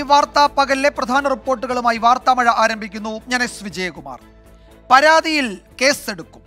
വാർത്താ പകലിലെ പ്രധാന റിപ്പോർട്ടുകളുമായി വാർത്താമഴ ആരംഭിക്കുന്നു ഞാൻ എസ് വിജയകുമാർ പരാതിയിൽ കേസെടുക്കും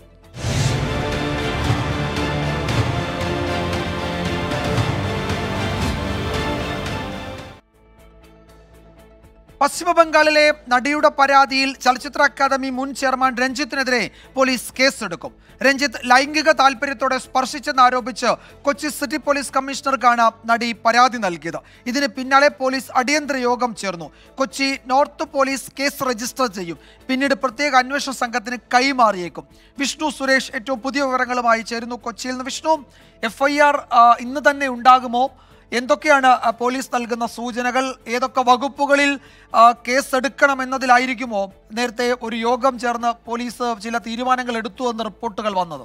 പശ്ചിമ ബംഗാളിലെ നടിയുടെ പരാതിയിൽ ചലച്ചിത്ര അക്കാദമി മുൻ ചെയർമാൻ രഞ്ജിത്തിനെതിരെ പോലീസ് കേസെടുക്കും രഞ്ജിത്ത് ലൈംഗിക താല്പര്യത്തോടെ സ്പർശിച്ചെന്നാരോപിച്ച് കൊച്ചി സിറ്റി പോലീസ് കമ്മീഷണർക്കാണ് നടി പരാതി നൽകിയത് ഇതിന് പിന്നാലെ പോലീസ് അടിയന്തര യോഗം ചേർന്നു Kochi north police case register ചെയ്യും പിന്നീട് പ്രത്യേക അന്വേഷണ സംഘത്തിന് കൈമാറിയേക്കും വിഷ്ണു സുരേഷ് ഏറ്റവും പുതിയ വിവരങ്ങളുമായി ചേരുന്നു കൊച്ചിയിൽ നിന്ന് വിഷ്ണു എഫ് ഐ ആർ ഇന്ന് തന്നെ ഉണ്ടാകുമോ എന്തൊക്കെയാണ് ആ, പോലീസ് നൽകുന്ന സൂചനകൾ ഏതൊക്കെ വകുപ്പുകളിൽ ആ, കേസെടുക്കണം എന്നതിലായിരിക്കുമോ നേരത്തെ ഒരു യോഗം ചേർന്ന് പോലീസ് ചില തീരുമാനങ്ങൾ എടുത്തു എന്ന് റിപ്പോർട്ടുകൾ വന്നത്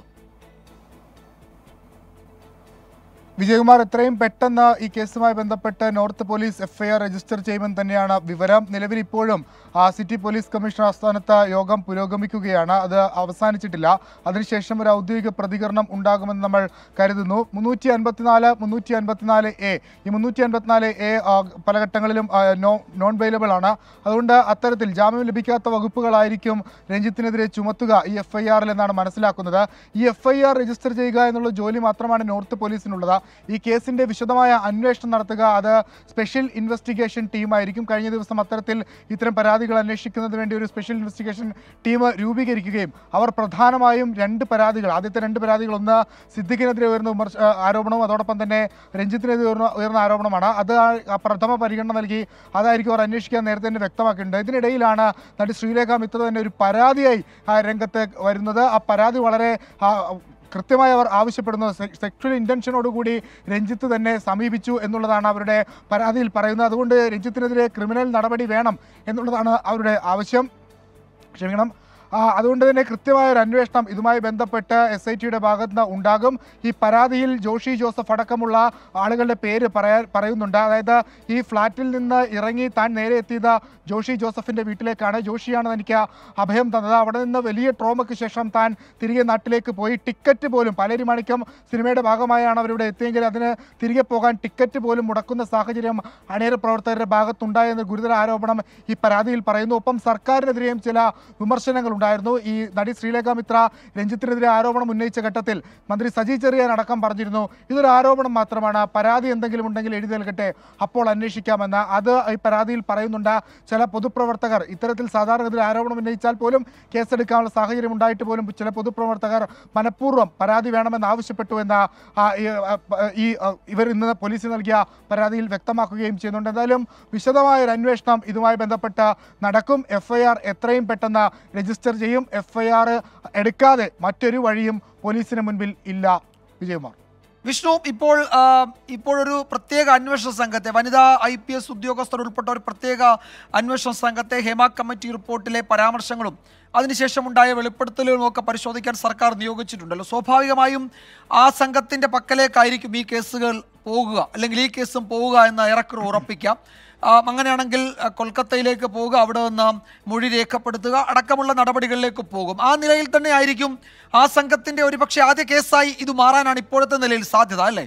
വിജയകുമാർ എത്രയും പെട്ടെന്ന് ഈ കേസുമായി ബന്ധപ്പെട്ട് നോർത്ത് പോലീസ് എഫ്ഐആർ രജിസ്റ്റർ ചെയ്യുമെന്ന് തന്നെയാണ് വിവരം നിലവിൽ ഇപ്പോഴും ആ, സിറ്റി പോലീസ് കമ്മീഷണർ ആസ്ഥാനത്ത് യോഗം പുരോഗമിക്കുകയാണ് അത് അവസാനിച്ചിട്ടില്ല അതിനുശേഷം ഒരു ഔദ്യോഗിക പ്രതികരണം ഉണ്ടാകുമെന്ന് നമ്മൾ കരുതുന്നു മുന്നൂറ്റി അൻപത്തിനാല് മുന്നൂറ്റി അൻപത്തിനാല് എ ഈ മുന്നൂറ്റി അൻപത്തിനാല് എ പല ഘട്ടങ്ങളിലും ആ, നോ നോൺ വെയിലബിൾ ആണ് അതുകൊണ്ട് അത്തരത്തിൽ ജാമ്യം ലഭിക്കാത്ത വകുപ്പുകളായിരിക്കും രഞ്ജിത്തിനെതിരെ ചുമത്തുക ഈ എഫ് ഐ ആറിൽ എന്നാണ് മനസ്സിലാക്കുന്നത് ഈ എഫ് ഐ ആർ രജിസ്റ്റർ ചെയ്യുക എന്നുള്ള ജോലി മാത്രമാണ് നോർത്ത് പോലീസിനുള്ളത് ഈ കേസിന്റെ വിശദമായ അന്വേഷണം നടത്തുക അത് സ്പെഷ്യൽ ഇൻവെസ്റ്റിഗേഷൻ ടീമായിരിക്കും കഴിഞ്ഞ ദിവസം അത്തരത്തിൽ ഇത്തരം പരാതികൾ അന്വേഷിക്കുന്നതിന് വേണ്ടി ഒരു സ്പെഷ്യൽ ഇൻവെസ്റ്റിഗേഷൻ ടീം രൂപീകരിക്കുകയും അവർ പ്രധാനമായും രണ്ട് പരാതികൾ ആദ്യത്തെ രണ്ട് പരാതികൾ ഒന്ന് സിദ്ദിഖിനെതിരെ ഉയർന്ന വിമർശ ആ, ആരോപണവും അതോടൊപ്പം തന്നെ രഞ്ജിത്തിനെതിരെ ഉയർന്ന ഉയർന്ന ആരോപണമാണ് അത് ആ- ആ പ്രഥമ പരിഗണന നൽകി അതായിരിക്കും അവർ അന്വേഷിക്കാൻ നേരത്തെ തന്നെ വ്യക്തമാക്കിയിട്ടുണ്ട് ഇതിനിടയിലാണ് നടി ശ്രീലേഖ മിത്ര തന്നെ ഒരു പരാതിയായി ആ, രംഗത്ത് വരുന്നത് ആ പരാതി വളരെ ആ, കൃത്യമായി അവർ ആവശ്യപ്പെടുന്നത് സെക്ഷൽ ഇൻറ്റൻഷനോടുകൂടി രഞ്ജിത്ത് തന്നെ സമീപിച്ചു എന്നുള്ളതാണ് അവരുടെ പരാതിയിൽ പറയുന്നത് അതുകൊണ്ട് രഞ്ജിത്തിനെതിരെ ക്രിമിനൽ നടപടി വേണം എന്നുള്ളതാണ് അവരുടെ ആവശ്യം ക്ഷമിക്കണം ആ, അതുകൊണ്ട് തന്നെ കൃത്യമായ ഒരു അന്വേഷണം ഇതുമായി ബന്ധപ്പെട്ട് എസ് ഐ ടിയുടെ ഭാഗത്ത് നിന്ന് ഉണ്ടാകും ഈ പരാതിയിൽ ജോഷി ജോസഫ് അടക്കമുള്ള ആളുകളുടെ പേര് പറയാൻ പറയുന്നുണ്ട് അതായത് ഈ ഫ്ലാറ്റിൽ നിന്ന് ഇറങ്ങി താൻ നേരെ എത്തിയത് ജോഷി ജോസഫിന്റെ വീട്ടിലേക്കാണ് ജോഷിയാണ് തനിക്ക് അഭയം തന്നത് അവിടെ നിന്ന് വലിയ ട്രോമയ്ക്ക് ശേഷം താൻ തിരികെ നാട്ടിലേക്ക് പോയി ടിക്കറ്റ് പോലും പലരി മാണിക്യം സിനിമയുടെ ഭാഗമായാണ് അവരിവിടെ എത്തിയെങ്കിൽ അതിന് തിരികെ പോകാൻ ടിക്കറ്റ് പോലും മുടക്കുന്ന സാഹചര്യം അണിയറ പ്രവർത്തകരുടെ ഭാഗത്തുണ്ടായെന്ന് ഗുരുതര ആരോപണം ഈ പരാതിയിൽ പറയുന്നു ഒപ്പം സർക്കാരിനെതിരെയും ചില വിമർശനങ്ങൾ ഉണ്ടായിരുന്നു ഈ നടി ശ്രീലേഖ മിത്ര രഞ്ജിത്തിനെതിരെ ആരോപണം ഉന്നയിച്ച ഘട്ടത്തിൽ മന്ത്രി സജി ചെറിയാൻ അടക്കം പറഞ്ഞിരുന്നു ഇതൊരു ആരോപണം മാത്രമാണ് പരാതി എന്തെങ്കിലും ഉണ്ടെങ്കിൽ എഴുതി നൽകട്ടെ അപ്പോൾ അന്വേഷിക്കാമെന്ന് അത് ഈ പരാതിയിൽ പറയുന്നുണ്ട് ചില പൊതുപ്രവർത്തകർ ഇത്തരത്തിൽ സാധാരണഗതിയിൽ ആരോപണം ഉന്നയിച്ചാൽ പോലും കേസെടുക്കാനുള്ള സാഹചര്യം ഉണ്ടായിട്ട് പോലും ചില പൊതുപ്രവർത്തകർ മനഃപൂർവ്വം പരാതി വേണമെന്ന് ആവശ്യപ്പെട്ടു എന്ന് ആ, ഈ, ആ, പ- ഈ ആ, ഇവർ ഇന്ന് പോലീസിന് നൽകിയ പരാതിയിൽ വ്യക്തമാക്കുകയും ചെയ്യുന്നുണ്ട് എന്തായാലും വിശദമായ ഒരു അന്വേഷണം ഇതുമായി ബന്ധപ്പെട്ട് നടക്കും എഫ്ഐആർ എത്രയും പെട്ടെന്ന് രജിസ്റ്റർ ചെയ്യും എഫ്ഐആർ എടുക്കാതെ മറ്റൊരു വഴിയും പോലീസിന് മുൻപിൽ ഇല്ല വിജയകുമാർ വിഷ്ണു ഇപ്പോൾ ആ, ഇപ്പോഴൊരു പ്രത്യേക അന്വേഷണ സംഘത്തെ വനിതാ ഐ പി എസ് ഉദ്യോഗസ്ഥർ ഉൾപ്പെട്ട ഒരു പ്രത്യേക അന്വേഷണ സംഘത്തെ ഹേമ കമ്മിറ്റി റിപ്പോർട്ടിലെ പരാമർശങ്ങളും അതിനുശേഷം ഉണ്ടായ വെളിപ്പെടുത്തലുകളും ഒക്കെ പരിശോധിക്കാൻ സർക്കാർ നിയോഗിച്ചിട്ടുണ്ടല്ലോ സ്വാഭാവികമായും ആ സംഘത്തിന്റെ പക്കലേക്കായിരിക്കും ഈ കേസുകൾ പോകുക അല്ലെങ്കിൽ ഈ കേസും പോവുക എന്ന് ഏറെക്കുറെ ഉറപ്പിക്കാം ആ, അങ്ങനെയാണെങ്കിൽ ആ, കൊൽക്കത്തയിലേക്ക് പോവുക അവിടെ നിന്ന് മൊഴി രേഖപ്പെടുത്തുക അടക്കമുള്ള നടപടികളിലേക്ക് പോകും ആ നിലയിൽ തന്നെ ആയിരിക്കും ആ സംഘത്തിന്റെ ഒരുപക്ഷെ ആദ്യ കേസായി ഇത് മാറാനാണ് ഇപ്പോഴത്തെ നിലയിൽ സാധ്യത അല്ലേ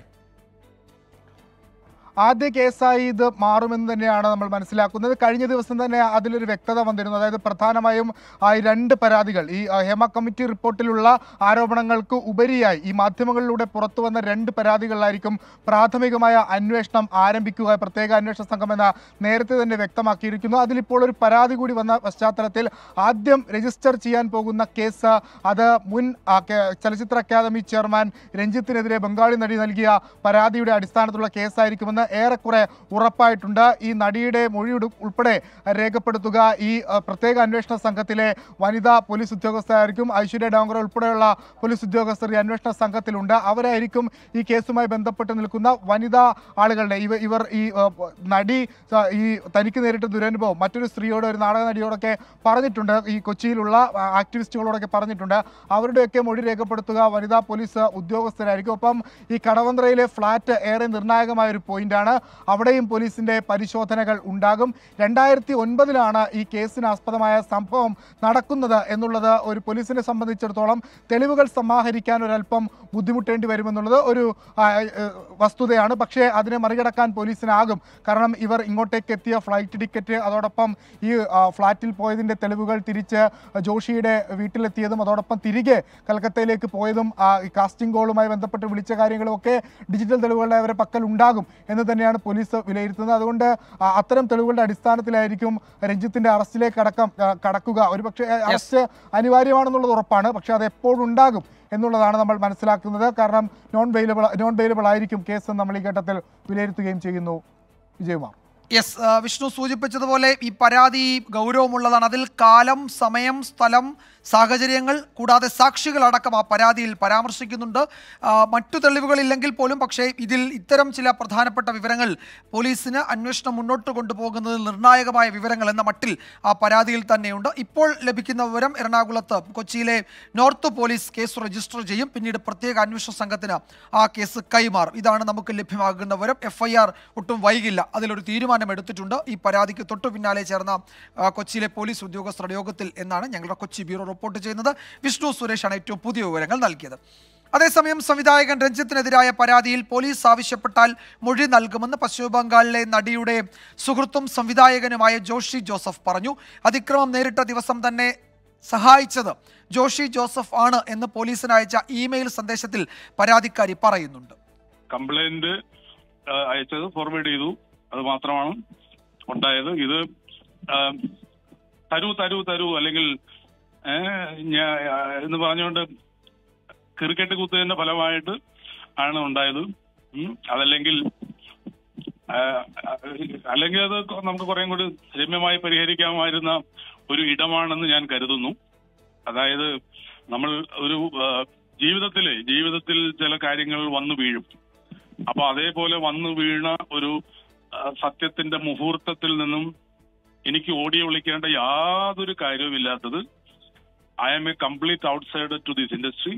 ആദ്യ കേസായി ഇത് മാറുമെന്ന് തന്നെയാണ് നമ്മൾ മനസ്സിലാക്കുന്നത് കഴിഞ്ഞ ദിവസം തന്നെ അതിലൊരു വ്യക്തത വന്നിരുന്നു അതായത് പ്രധാനമായും ആ ഈ രണ്ട് പരാതികൾ ഈ ആ, ഹേമ കമ്മിറ്റി റിപ്പോർട്ടിലുള്ള ആരോപണങ്ങൾക്ക് ഉപരിയായി ഈ മാധ്യമങ്ങളിലൂടെ പുറത്തു വന്ന രണ്ട് പരാതികളിലായിരിക്കും പ്രാഥമികമായ അന്വേഷണം ആരംഭിക്കുക പ്രത്യേക അന്വേഷണ സംഘമെന്ന് നേരത്തെ തന്നെ വ്യക്തമാക്കിയിരിക്കുന്നു അതിലിപ്പോൾ ഒരു പരാതി കൂടി വന്ന പശ്ചാത്തലത്തിൽ ആദ്യം രജിസ്റ്റർ ചെയ്യാൻ പോകുന്ന കേസ് അത് മുൻ ആ, കേ- ചലച്ചിത്ര അക്കാദമി ചെയർമാൻ രഞ്ജിത്തിനെതിരെ ബംഗാളി നടി നൽകിയ പരാതിയുടെ അടിസ്ഥാനത്തിലുള്ള കേസായിരിക്കുമെന്ന് ഏറെക്കുറെ ഉറപ്പായിട്ടുണ്ട് ഈ നടിയുടെ മൊഴി ഉടു- ഉൾപ്പെടെ രേഖപ്പെടുത്തുക ഈ ആ, പ്രത്യേക അന്വേഷണ സംഘത്തിലെ വനിതാ പോലീസ് ഉദ്യോഗസ്ഥരായിരിക്കും ഐശ്വര്യ ഡോങ്കർ ഉൾപ്പെടെയുള്ള പോലീസ് ഉദ്യോഗസ്ഥർ ഈ അന്വേഷണ സംഘത്തിലുണ്ട് അവരായിരിക്കും ഈ കേസുമായി ബന്ധപ്പെട്ട് നിൽക്കുന്ന വനിതാ ആളുകളുടെ ഇവ ഇവർ ഈ ആ, നടി ആ, ഈ തനിക്ക് നേരിട്ട ദുരനുഭവം മറ്റൊരു സ്ത്രീയോട് ഒരു നാടക നടിയോടൊക്കെ പറഞ്ഞിട്ടുണ്ട് ഈ കൊച്ചിയിലുള്ള ആ, ആക്ടിവിസ്റ്റുകളോടൊക്കെ പറഞ്ഞിട്ടുണ്ട് അവരുടെയൊക്കെ മൊഴി രേഖപ്പെടുത്തുക വനിതാ പോലീസ് ഉദ്യോഗസ്ഥരായിരിക്കും ഒപ്പം ഈ കടവന്ത്രയിലെ ഫ്ലാറ്റ് ഏറെ നിർണായകമായ ഒരു പോയിന്റ് പോയിന്റാണ് അവിടെയും പോലീസിന്റെ പരിശോധനകൾ ഉണ്ടാകും രണ്ടായിരത്തി ഒൻപതിലാണ് ഈ കേസിന് ആസ്പദമായ സംഭവം നടക്കുന്നത് എന്നുള്ളത് ഒരു പോലീസിനെ സംബന്ധിച്ചിടത്തോളം തെളിവുകൾ സമാഹരിക്കാൻ ഒരല്പം ബുദ്ധിമുട്ടേണ്ടി വരുമെന്നുള്ളത് ഒരു ആ, ഏ, വസ്തുതയാണ് പക്ഷേ അതിനെ മറികടക്കാൻ പോലീസിനാകും കാരണം ഇവർ ഇങ്ങോട്ടേക്ക് എത്തിയ ഫ്ലൈറ്റ് ടിക്കറ്റ് അതോടൊപ്പം ഈ ആ, ഫ്ളാറ്റിൽ പോയതിൻ്റെ തെളിവുകൾ തിരിച്ച് ജോഷിയുടെ വീട്ടിലെത്തിയതും അതോടൊപ്പം തിരികെ കൽക്കത്തയിലേക്ക് പോയതും ആ, ഈ കാസ്റ്റിംഗ് കോളുമായി ബന്ധപ്പെട്ട് വിളിച്ച കാര്യങ്ങളും ഒക്കെ ഡിജിറ്റൽ തെളിവുകളുടെ അവരുടെ പക്കൽ ഉണ്ടാകും എന്ന് തന്നെയാണ് പോലീസ് വിലയിരുത്തുന്നത് അതുകൊണ്ട് ആ, അത്തരം തെളിവുകളുടെ അടിസ്ഥാനത്തിലായിരിക്കും രഞ്ജിത്തിന്റെ അറസ്റ്റിലേക്ക് അടക്കം ആ, കടക്കുക ഒരുപക്ഷെ ആ, അറസ്റ്റ് അനിവാര്യമാണെന്നുള്ളത് ഉറപ്പാണ് പക്ഷേ അത് എപ്പോഴും ഉണ്ടാകും എന്നുള്ളതാണ് നമ്മൾ മനസ്സിലാക്കുന്നത് കാരണം നോൺ വെയിലബിൾ നോൺ വെയിലബിൾ ആയിരിക്കും കേസ് നമ്മൾ ഈ ഘട്ടത്തിൽ വിലയിരുത്തുകയും ചെയ്യുന്നു വിജയകുമാർ യെസ് ആ, വിഷ്ണു സൂചിപ്പിച്ചതുപോലെ ഈ പരാതി ഗൗരവമുള്ളതാണ് അതിൽ കാലം സമയം സ്ഥലം സാഹചര്യങ്ങൾ കൂടാതെ സാക്ഷികളടക്കം ആ പരാതിയിൽ പരാമർശിക്കുന്നുണ്ട് ആ, മറ്റു തെളിവുകളില്ലെങ്കിൽ പോലും പക്ഷേ ഇതിൽ ഇത്തരം ചില പ്രധാനപ്പെട്ട വിവരങ്ങൾ പോലീസിന് അന്വേഷണം മുന്നോട്ട് കൊണ്ടുപോകുന്നതിൽ നിർണായകമായ വിവരങ്ങൾ എന്ന മട്ടിൽ ആ പരാതിയിൽ തന്നെയുണ്ട് ഇപ്പോൾ ലഭിക്കുന്ന വിവരം എറണാകുളത്ത് കൊച്ചിയിലെ നോർത്ത് പോലീസ് കേസ് രജിസ്റ്റർ ചെയ്യും പിന്നീട് പ്രത്യേക അന്വേഷണ സംഘത്തിന് ആ കേസ് കൈമാറും ഇതാണ് നമുക്ക് ലഭ്യമാകുന്ന വിവരം എഫ് ഐ ആർ ഒട്ടും വൈകില്ല അതിലൊരു തീരുമാനം എടുത്തിട്ടുണ്ട് ഈ പരാതിക്ക് തൊട്ടു പിന്നാലെ ചേർന്ന ആ, കൊച്ചിയിലെ പോലീസ് ഉദ്യോഗസ്ഥരുടെ യോഗത്തിൽ എന്നാണ് ഞങ്ങളുടെ കൊച്ചി ബ്യൂറോ റിപ്പോർട്ട് ചെയ്യുന്നത് വിഷ്ണു സുരേഷാണ് ഏറ്റവും പുതിയ വിവരങ്ങൾ നൽകിയത് അതേസമയം സംവിധായകൻ രഞ്ജിത്തിനെതിരായ പരാതിയിൽ പോലീസ് ആവശ്യപ്പെട്ടാൽ മൊഴി നൽകുമെന്ന് പശ്ചിമബംഗാളിലെ നടിയുടെ സുഹൃത്തും സംവിധായകനുമായ ജോഷി ജോസഫ് പറഞ്ഞു അതിക്രമം നേരിട്ട ദിവസം തന്നെ സഹായിച്ചത് ജോഷി ജോസഫ് ആണ് എന്ന് പോലീസിന് അയച്ച ഇമെയിൽ സന്ദേശത്തിൽ പരാതിക്കാരി പറയുന്നുണ്ട് കംപ്ലൈന്റ് ആ, അയച്ചത് ഫോർവേഡ് ചെയ്തു അത് മാത്രമാണ് ഉണ്ടായത് ഇത് ആ, തരൂ തരൂ തരൂ അല്ലെങ്കിൽ ഏ, ഞാ- ആ, എന്ന് പറഞ്ഞുകൊണ്ട് ക്രിക്കറ്റ് കുത്തതിന്റെ ഫലമായിട്ട് ആണ് ഉണ്ടായത് ഉം. അതല്ലെങ്കിൽ ആ, ആ, അല്ലെങ്കിൽ അത് നമുക്ക് കുറേം കൂടി രമ്യമായി പരിഹരിക്കാമായിരുന്ന ഒരു ഇടമാണെന്ന് ഞാൻ കരുതുന്നു അതായത് നമ്മൾ ഒരു ആ, ജീവിതത്തിലെ ജീവിതത്തിൽ ചില കാര്യങ്ങൾ വന്നു വീഴും അപ്പൊ അതേപോലെ വന്നു വീണ ഒരു ആ, സത്യത്തിന്റെ മുഹൂർത്തത്തിൽ നിന്നും എനിക്ക് ഓടിയോ വിളിക്കേണ്ട യാതൊരു കാര്യവുമില്ലാത്തത് I am a complete outsider to this industry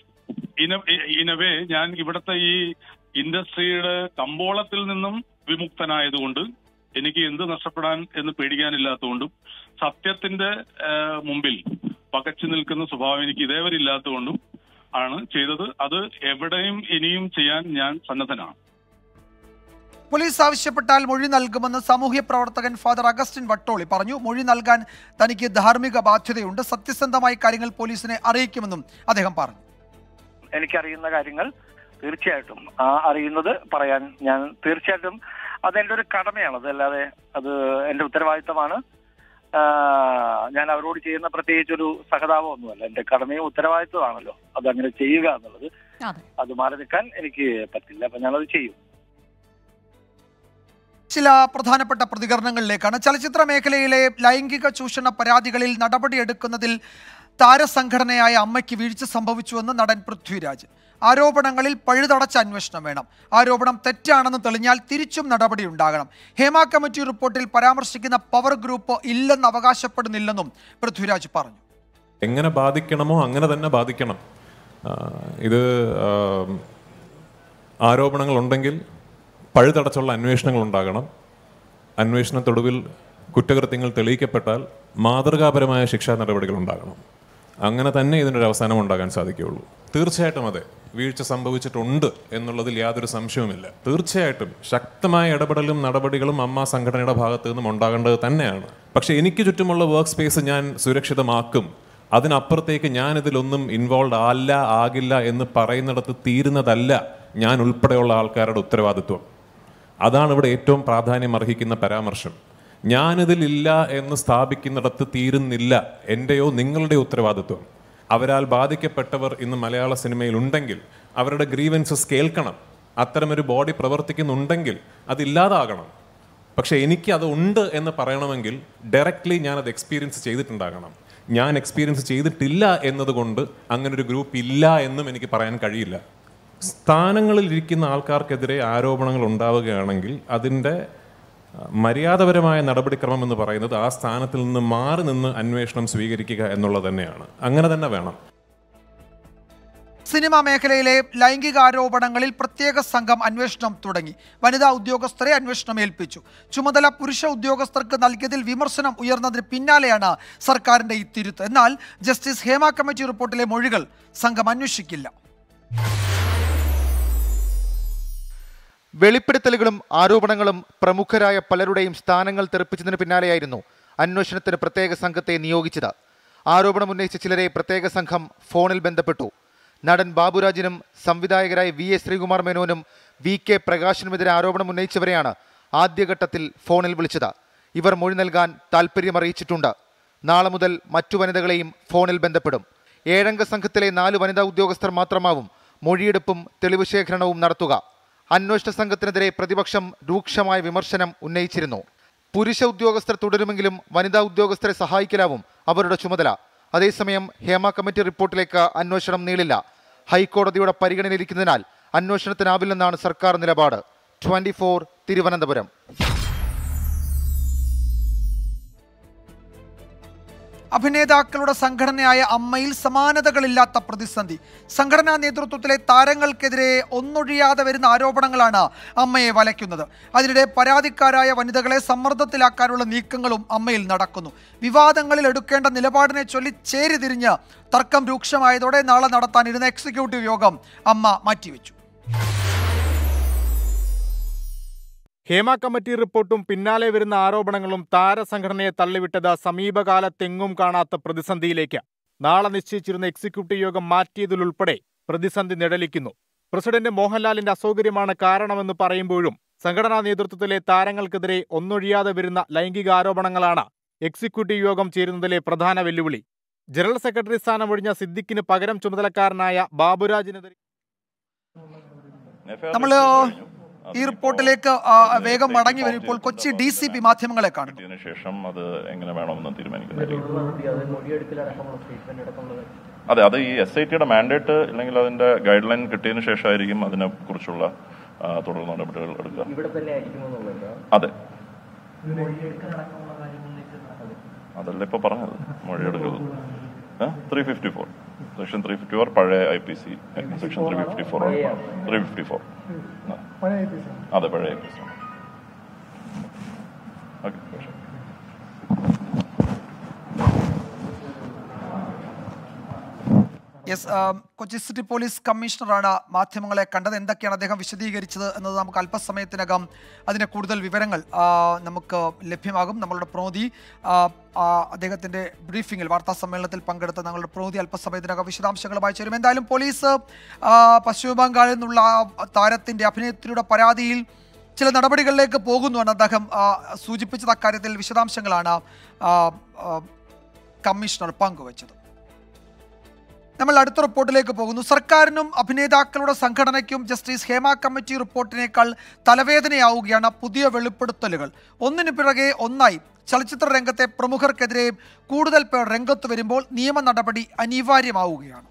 in a way ഞാൻ ഇവിടുത്തെ ഈ ഇൻഡസ്ട്രിയുടെ കമ്പോളത്തിൽ നിന്നും വിമുക്തനായതുകൊണ്ട് എനിക്ക് എന്ത് നഷ്ടപ്പെടാൻ എന്ന് പേടിക്കാനില്ലാത്തതുകൊണ്ടും സത്യത്തിന്റെ ആ, മുമ്പിൽ പകച്ചു നിൽക്കുന്ന സ്വഭാവം എനിക്ക് ഇതേവരെ ഇല്ലാത്തതുകൊണ്ടും ആണ് ചെയ്തത് അത് എവിടെയും ഇനിയും ചെയ്യാൻ ഞാൻ സന്നദ്ധനാണ് പോലീസ് ആവശ്യപ്പെട്ടാൽ മൊഴി നൽകുമെന്ന് സാമൂഹ്യ പ്രവർത്തകൻ ഫാദർ അഗസ്റ്റിൻ വട്ടോളി പറഞ്ഞു മൊഴി നൽകാൻ തനിക്ക് ധാർമ്മിക ബാധ്യതയുണ്ട് സത്യസന്ധമായി കാര്യങ്ങൾ പോലീസിനെ അറിയിക്കുമെന്നും അദ്ദേഹം പറഞ്ഞു എനിക്കറിയുന്ന കാര്യങ്ങൾ തീർച്ചയായിട്ടും ആ അറിയുന്നത് പറയാൻ ഞാൻ തീർച്ചയായിട്ടും അതെന്റെ ഒരു കടമയാണ് അതല്ലാതെ അത് എന്റെ ഉത്തരവാദിത്തമാണ് ആ, ഞാൻ അവരോട് ചെയ്യുന്ന പ്രത്യേകിച്ച് ഒരു സഹതാപം ഒന്നുമല്ല എന്റെ കടമയും ഉത്തരവാദിത്വമാണല്ലോ അത് അങ്ങനെ ചെയ്യുക എന്നുള്ളത് അതെ അത് മാറി നിൽക്കാൻ എനിക്ക് പറ്റില്ല അപ്പൊ ഞാനത് ചെയ്യും ചില പ്രധാനപ്പെട്ട പ്രതികരണങ്ങളിലേക്കാണ് ചലച്ചിത്ര മേഖലയിലെ ലൈംഗിക ചൂഷണ പരാതികളിൽ നടപടിയെടുക്കുന്നതിൽ താരസംഘടനയായ അമ്മയ്ക്ക് വീഴ്ച സംഭവിച്ചുവെന്ന് നടൻ പൃഥ്വിരാജ് ആരോപണങ്ങളിൽ പഴുതടച്ച അന്വേഷണം വേണം ആരോപണം തെറ്റാണെന്ന് തെളിഞ്ഞാൽ തിരിച്ചും നടപടി ഉണ്ടാകണം ഹേമ കമ്മിറ്റി റിപ്പോർട്ടിൽ പരാമർശിക്കുന്ന പവർ ഗ്രൂപ്പ് ഇല്ലെന്ന് അവകാശപ്പെടുന്നില്ലെന്നും പൃഥ്വിരാജ് പറഞ്ഞു എങ്ങനെ ബാധിക്കണമോ അങ്ങനെ തന്നെ ബാധിക്കണം ആ, ഇത് ആ, ആരോപണങ്ങളുണ്ടെങ്കിൽ പഴുതടച്ചുള്ള അന്വേഷണങ്ങൾ ഉണ്ടാകണം അന്വേഷണത്തൊടുവിൽ കുറ്റകൃത്യങ്ങൾ തെളിയിക്കപ്പെട്ടാൽ മാതൃകാപരമായ ശിക്ഷാ നടപടികൾ ഉണ്ടാകണം അങ്ങനെ തന്നെ ഇതിനൊരു അവസാനം ഉണ്ടാകാൻ സാധിക്കുകയുള്ളൂ തീർച്ചയായിട്ടും അതെ വീഴ്ച സംഭവിച്ചിട്ടുണ്ട് എന്നുള്ളതിൽ യാതൊരു സംശയവുമില്ല തീർച്ചയായിട്ടും ശക്തമായ ഇടപെടലും നടപടികളും അമ്മ സംഘടനയുടെ ഭാഗത്ത് നിന്നും ഉണ്ടാകേണ്ടത് തന്നെയാണ് പക്ഷെ എനിക്ക് ചുറ്റുമുള്ള വർക്ക് സ്പേസ് ഞാൻ സുരക്ഷിതമാക്കും അതിനപ്പുറത്തേക്ക് ഞാൻ ഇതിലൊന്നും ഇൻവോൾവ് അല്ല ആകില്ല എന്ന് പറയുന്നിടത്ത് തീരുന്നതല്ല ഞാൻ ഉൾപ്പെടെയുള്ള ആൾക്കാരുടെ ഉത്തരവാദിത്വം അതാണ് ഇവിടെ ഏറ്റവും പ്രാധാന്യം അർഹിക്കുന്ന പരാമർശം ഞാനിതിലില്ല എന്ന് സ്ഥാപിക്കുന്നിടത്ത് തീരുന്നില്ല എൻ്റെയോ നിങ്ങളുടെ ഉത്തരവാദിത്വം അവരാൽ ബാധിക്കപ്പെട്ടവർ ഇന്ന് മലയാള സിനിമയിൽ ഉണ്ടെങ്കിൽ അവരുടെ ഗ്രീവൻസസ് കേൾക്കണം അത്തരമൊരു ബോഡി പ്രവർത്തിക്കുന്നുണ്ടെങ്കിൽ അതില്ലാതാകണം പക്ഷെ എനിക്ക് അത് ഉണ്ട് എന്ന് പറയണമെങ്കിൽ ഡയറക്റ്റ്ലി ഞാൻ അത് എക്സ്പീരിയൻസ് ചെയ്തിട്ടുണ്ടാകണം ഞാൻ എക്സ്പീരിയൻസ് ചെയ്തിട്ടില്ല എന്നതുകൊണ്ട് അങ്ങനെ ഒരു ഗ്രൂപ്പ് ഇല്ല എന്നും എനിക്ക് പറയാൻ കഴിയില്ല സ്ഥാനങ്ങളിൽ ഇരിക്കുന്ന ആൾക്കാർക്കെതിരെ ആരോപണങ്ങൾ ഉണ്ടാവുകയാണെങ്കിൽ അതിൻ്റെ അഹ്, മര്യാദപരമായ നടപടിക്രമം എന്ന് പറയുന്നത് ആ സ്ഥാനത്തിൽ നിന്ന് മാറി നിന്ന് അന്വേഷണം സ്വീകരിക്കുക എന്നുള്ളത് തന്നെയാണ് അങ്ങനെ തന്നെ വേണം സിനിമാ മേഖലയിലെ ലൈംഗികാരോപണങ്ങളിൽ പ്രത്യേക സംഘം അന്വേഷണം തുടങ്ങി വനിതാ ഉദ്യോഗസ്ഥരെ അന്വേഷണം ഏൽപ്പിച്ചു ചുമതല പുരുഷ ഉദ്യോഗസ്ഥർക്ക് നൽകിയതിൽ വിമർശനം ഉയർന്നതിന് പിന്നാലെയാണ് സർക്കാരിന്റെ ഈ തിരുത്ത് എന്നാൽ ജസ്റ്റിസ് ഹേമ കമ്മിറ്റി റിപ്പോർട്ടിലെ മൊഴികൾ സംഘം അന്വേഷിക്കില്ല വെളിപ്പെടുത്തലുകളും ആരോപണങ്ങളും പ്രമുഖരായ പലരുടെയും സ്ഥാനങ്ങൾ തെറിപ്പിച്ചതിന് പിന്നാലെയായിരുന്നു അന്വേഷണത്തിന് പ്രത്യേക സംഘത്തെ നിയോഗിച്ചത് ആരോപണം ഉന്നയിച്ച ചിലരെ പ്രത്യേക സംഘം ഫോണിൽ ബന്ധപ്പെട്ടു നടൻ ബാബുരാജിനും സംവിധായകരായ വി എസ് ശ്രീകുമാർ മേനോനും വി കെ പ്രകാശിനുമെതിരെ ആരോപണം ഉന്നയിച്ചവരെയാണ് ആദ്യഘട്ടത്തിൽ ഫോണിൽ വിളിച്ചത് ഇവർ മൊഴി നൽകാൻ താൽപ്പര്യമറിയിച്ചിട്ടുണ്ട് നാളെ മുതൽ മറ്റു വനിതകളെയും ഫോണിൽ ബന്ധപ്പെടും ഏഴംഗ സംഘത്തിലെ നാല് വനിതാ ഉദ്യോഗസ്ഥർ മാത്രമാവും മൊഴിയെടുപ്പും തെളിവ് ശേഖരണവും നടത്തുക അന്വേഷണ സംഘത്തിനെതിരെ പ്രതിപക്ഷം രൂക്ഷമായ വിമർശനം ഉന്നയിച്ചിരുന്നു പുരുഷ ഉദ്യോഗസ്ഥർ തുടരുമെങ്കിലും വനിതാ ഉദ്യോഗസ്ഥരെ സഹായിക്കലാവും അവരുടെ ചുമതല അതേസമയം ഹേമ കമ്മിറ്റി റിപ്പോർട്ടിലേക്ക് അന്വേഷണം നീളില്ല ഹൈക്കോടതിയുടെ പരിഗണനയിലിരിക്കുന്നതിനാൽ അന്വേഷണത്തിനാവില്ലെന്നാണ് സർക്കാർ നിലപാട് ട്വന്റി തിരുവനന്തപുരം അഭിനേതാക്കളുടെ സംഘടനയായ അമ്മയിൽ സമാനതകളില്ലാത്ത പ്രതിസന്ധി സംഘടനാ നേതൃത്വത്തിലെ താരങ്ങൾക്കെതിരെ ഒന്നൊഴിയാതെ വരുന്ന ആരോപണങ്ങളാണ് അമ്മയെ വലയ്ക്കുന്നത് അതിനിടെ പരാതിക്കാരായ വനിതകളെ സമ്മർദ്ദത്തിലാക്കാനുള്ള നീക്കങ്ങളും അമ്മയിൽ നടക്കുന്നു വിവാദങ്ങളിൽ എടുക്കേണ്ട നിലപാടിനെ ചൊല്ലി ചേരിതിരിഞ്ഞ് തർക്കം രൂക്ഷമായതോടെ നാളെ നടത്താനിരുന്ന എക്സിക്യൂട്ടീവ് യോഗം അമ്മ മാറ്റിവെച്ചു ഹേമ കമ്മിറ്റി റിപ്പോർട്ടും പിന്നാലെ വരുന്ന ആരോപണങ്ങളും താരസംഘടനയെ തള്ളിവിട്ടത് സമീപകാലത്തെങ്ങും കാണാത്ത പ്രതിസന്ധിയിലേക്ക് നാളെ നിശ്ചയിച്ചിരുന്ന എക്സിക്യൂട്ടീവ് യോഗം മാറ്റിയതിലുൾപ്പെടെ പ്രതിസന്ധി നിഴലിക്കുന്നു പ്രസിഡന്റ് മോഹൻലാലിന്റെ അസൗകര്യമാണ് കാരണമെന്ന് പറയുമ്പോഴും സംഘടനാ നേതൃത്വത്തിലെ താരങ്ങൾക്കെതിരെ ഒന്നൊഴിയാതെ വരുന്ന ലൈംഗിക ആരോപണങ്ങളാണ് എക്സിക്യൂട്ടീവ് യോഗം ചേരുന്നതിലെ പ്രധാന വെല്ലുവിളി ജനറൽ സെക്രട്ടറി സ്ഥാനം ഒഴിഞ്ഞ സിദ്ദിഖിന് പകരം ചുമതലക്കാരനായ ബാബുരാജിനെതിരെ നമ്മൾ ഈ റിപ്പോർട്ടിലേക്ക് ആ, വേഗം മടങ്ങി വരും ഇപ്പോൾ കൊച്ചി ഡി സി പി മാധ്യമങ്ങളെ കാണുന്നു കിട്ടിയതിന് ശേഷം അത് എങ്ങനെ വേണമെന്ന് തീരുമാനിക്കുന്നതായിരിക്കും അതെ അത് ഈ എസ് ഐ ടിയുടെ മാൻഡേറ്റ് അല്ലെങ്കിൽ അതിന്റെ ഗൈഡ് ലൈൻ കിട്ടിയതിന് ശേഷമായിരിക്കും അതിനെ കുറിച്ചുള്ള ആ, തുടർ നടപടികൾ എടുക്കുക അതെ അതല്ല ഇപ്പൊ പറഞ്ഞത് മൊഴിയെടുക്കുന്നത് three fifty four section three fifty four പഴയ I P C section three fifty four three fifty four അതെ പഴയ I P C okay yes Kochi city police കമ്മീഷണറാണ് മാധ്യമങ്ങളെ കണ്ടത് എന്തൊക്കെയാണ് അദ്ദേഹം വിശദീകരിച്ചത് എന്നത് നമുക്ക് അല്പസമയത്തിനകം അതിൻ്റെ കൂടുതൽ വിവരങ്ങൾ ആ, നമുക്ക് ലഭ്യമാകും നമ്മളുടെ പ്രോതി ആ, ആ, അദ്ദേഹത്തിൻ്റെ ബ്രീഫിങ്ങിൽ വാർത്താ സമ്മേളനത്തിൽ പങ്കെടുത്ത ഞങ്ങളുടെ പ്രോതി അല്പസമയത്തിനകം വിശദാംശങ്ങളുമായി ചേരും എന്തായാലും പോലീസ് ആ, പശ്ചിമ ബംഗാളിൽ നിന്നുള്ള ആ താരത്തിൻ്റെ അഭിനേത്രിയുടെ പരാതിയിൽ ചില നടപടികളിലേക്ക് പോകുന്നുവെന്ന് അദ്ദേഹം ആ, സൂചിപ്പിച്ചത് അക്കാര്യത്തിൽ വിശദാംശങ്ങളാണ് ആ, ആ, കമ്മീഷണർ പങ്കുവച്ചത് നമ്മൾ അടുത്ത റിപ്പോർട്ടിലേക്ക് പോകുന്നു സർക്കാരിനും അഭിനേതാക്കളുടെ സംഘടനയ്ക്കും ജസ്റ്റിസ് ഹേമ കമ്മിറ്റി റിപ്പോർട്ടിനേക്കാൾ തലവേദനയാവുകയാണ് പുതിയ വെളിപ്പെടുത്തലുകൾ ഒന്നിനു പിറകെ ഒന്നായി ചലച്ചിത്ര രംഗത്തെ പ്രമുഖർക്കെതിരെ കൂടുതൽ പേർ രംഗത്ത് വരുമ്പോൾ നിയമ നടപടി അനിവാര്യമാവുകയാണ്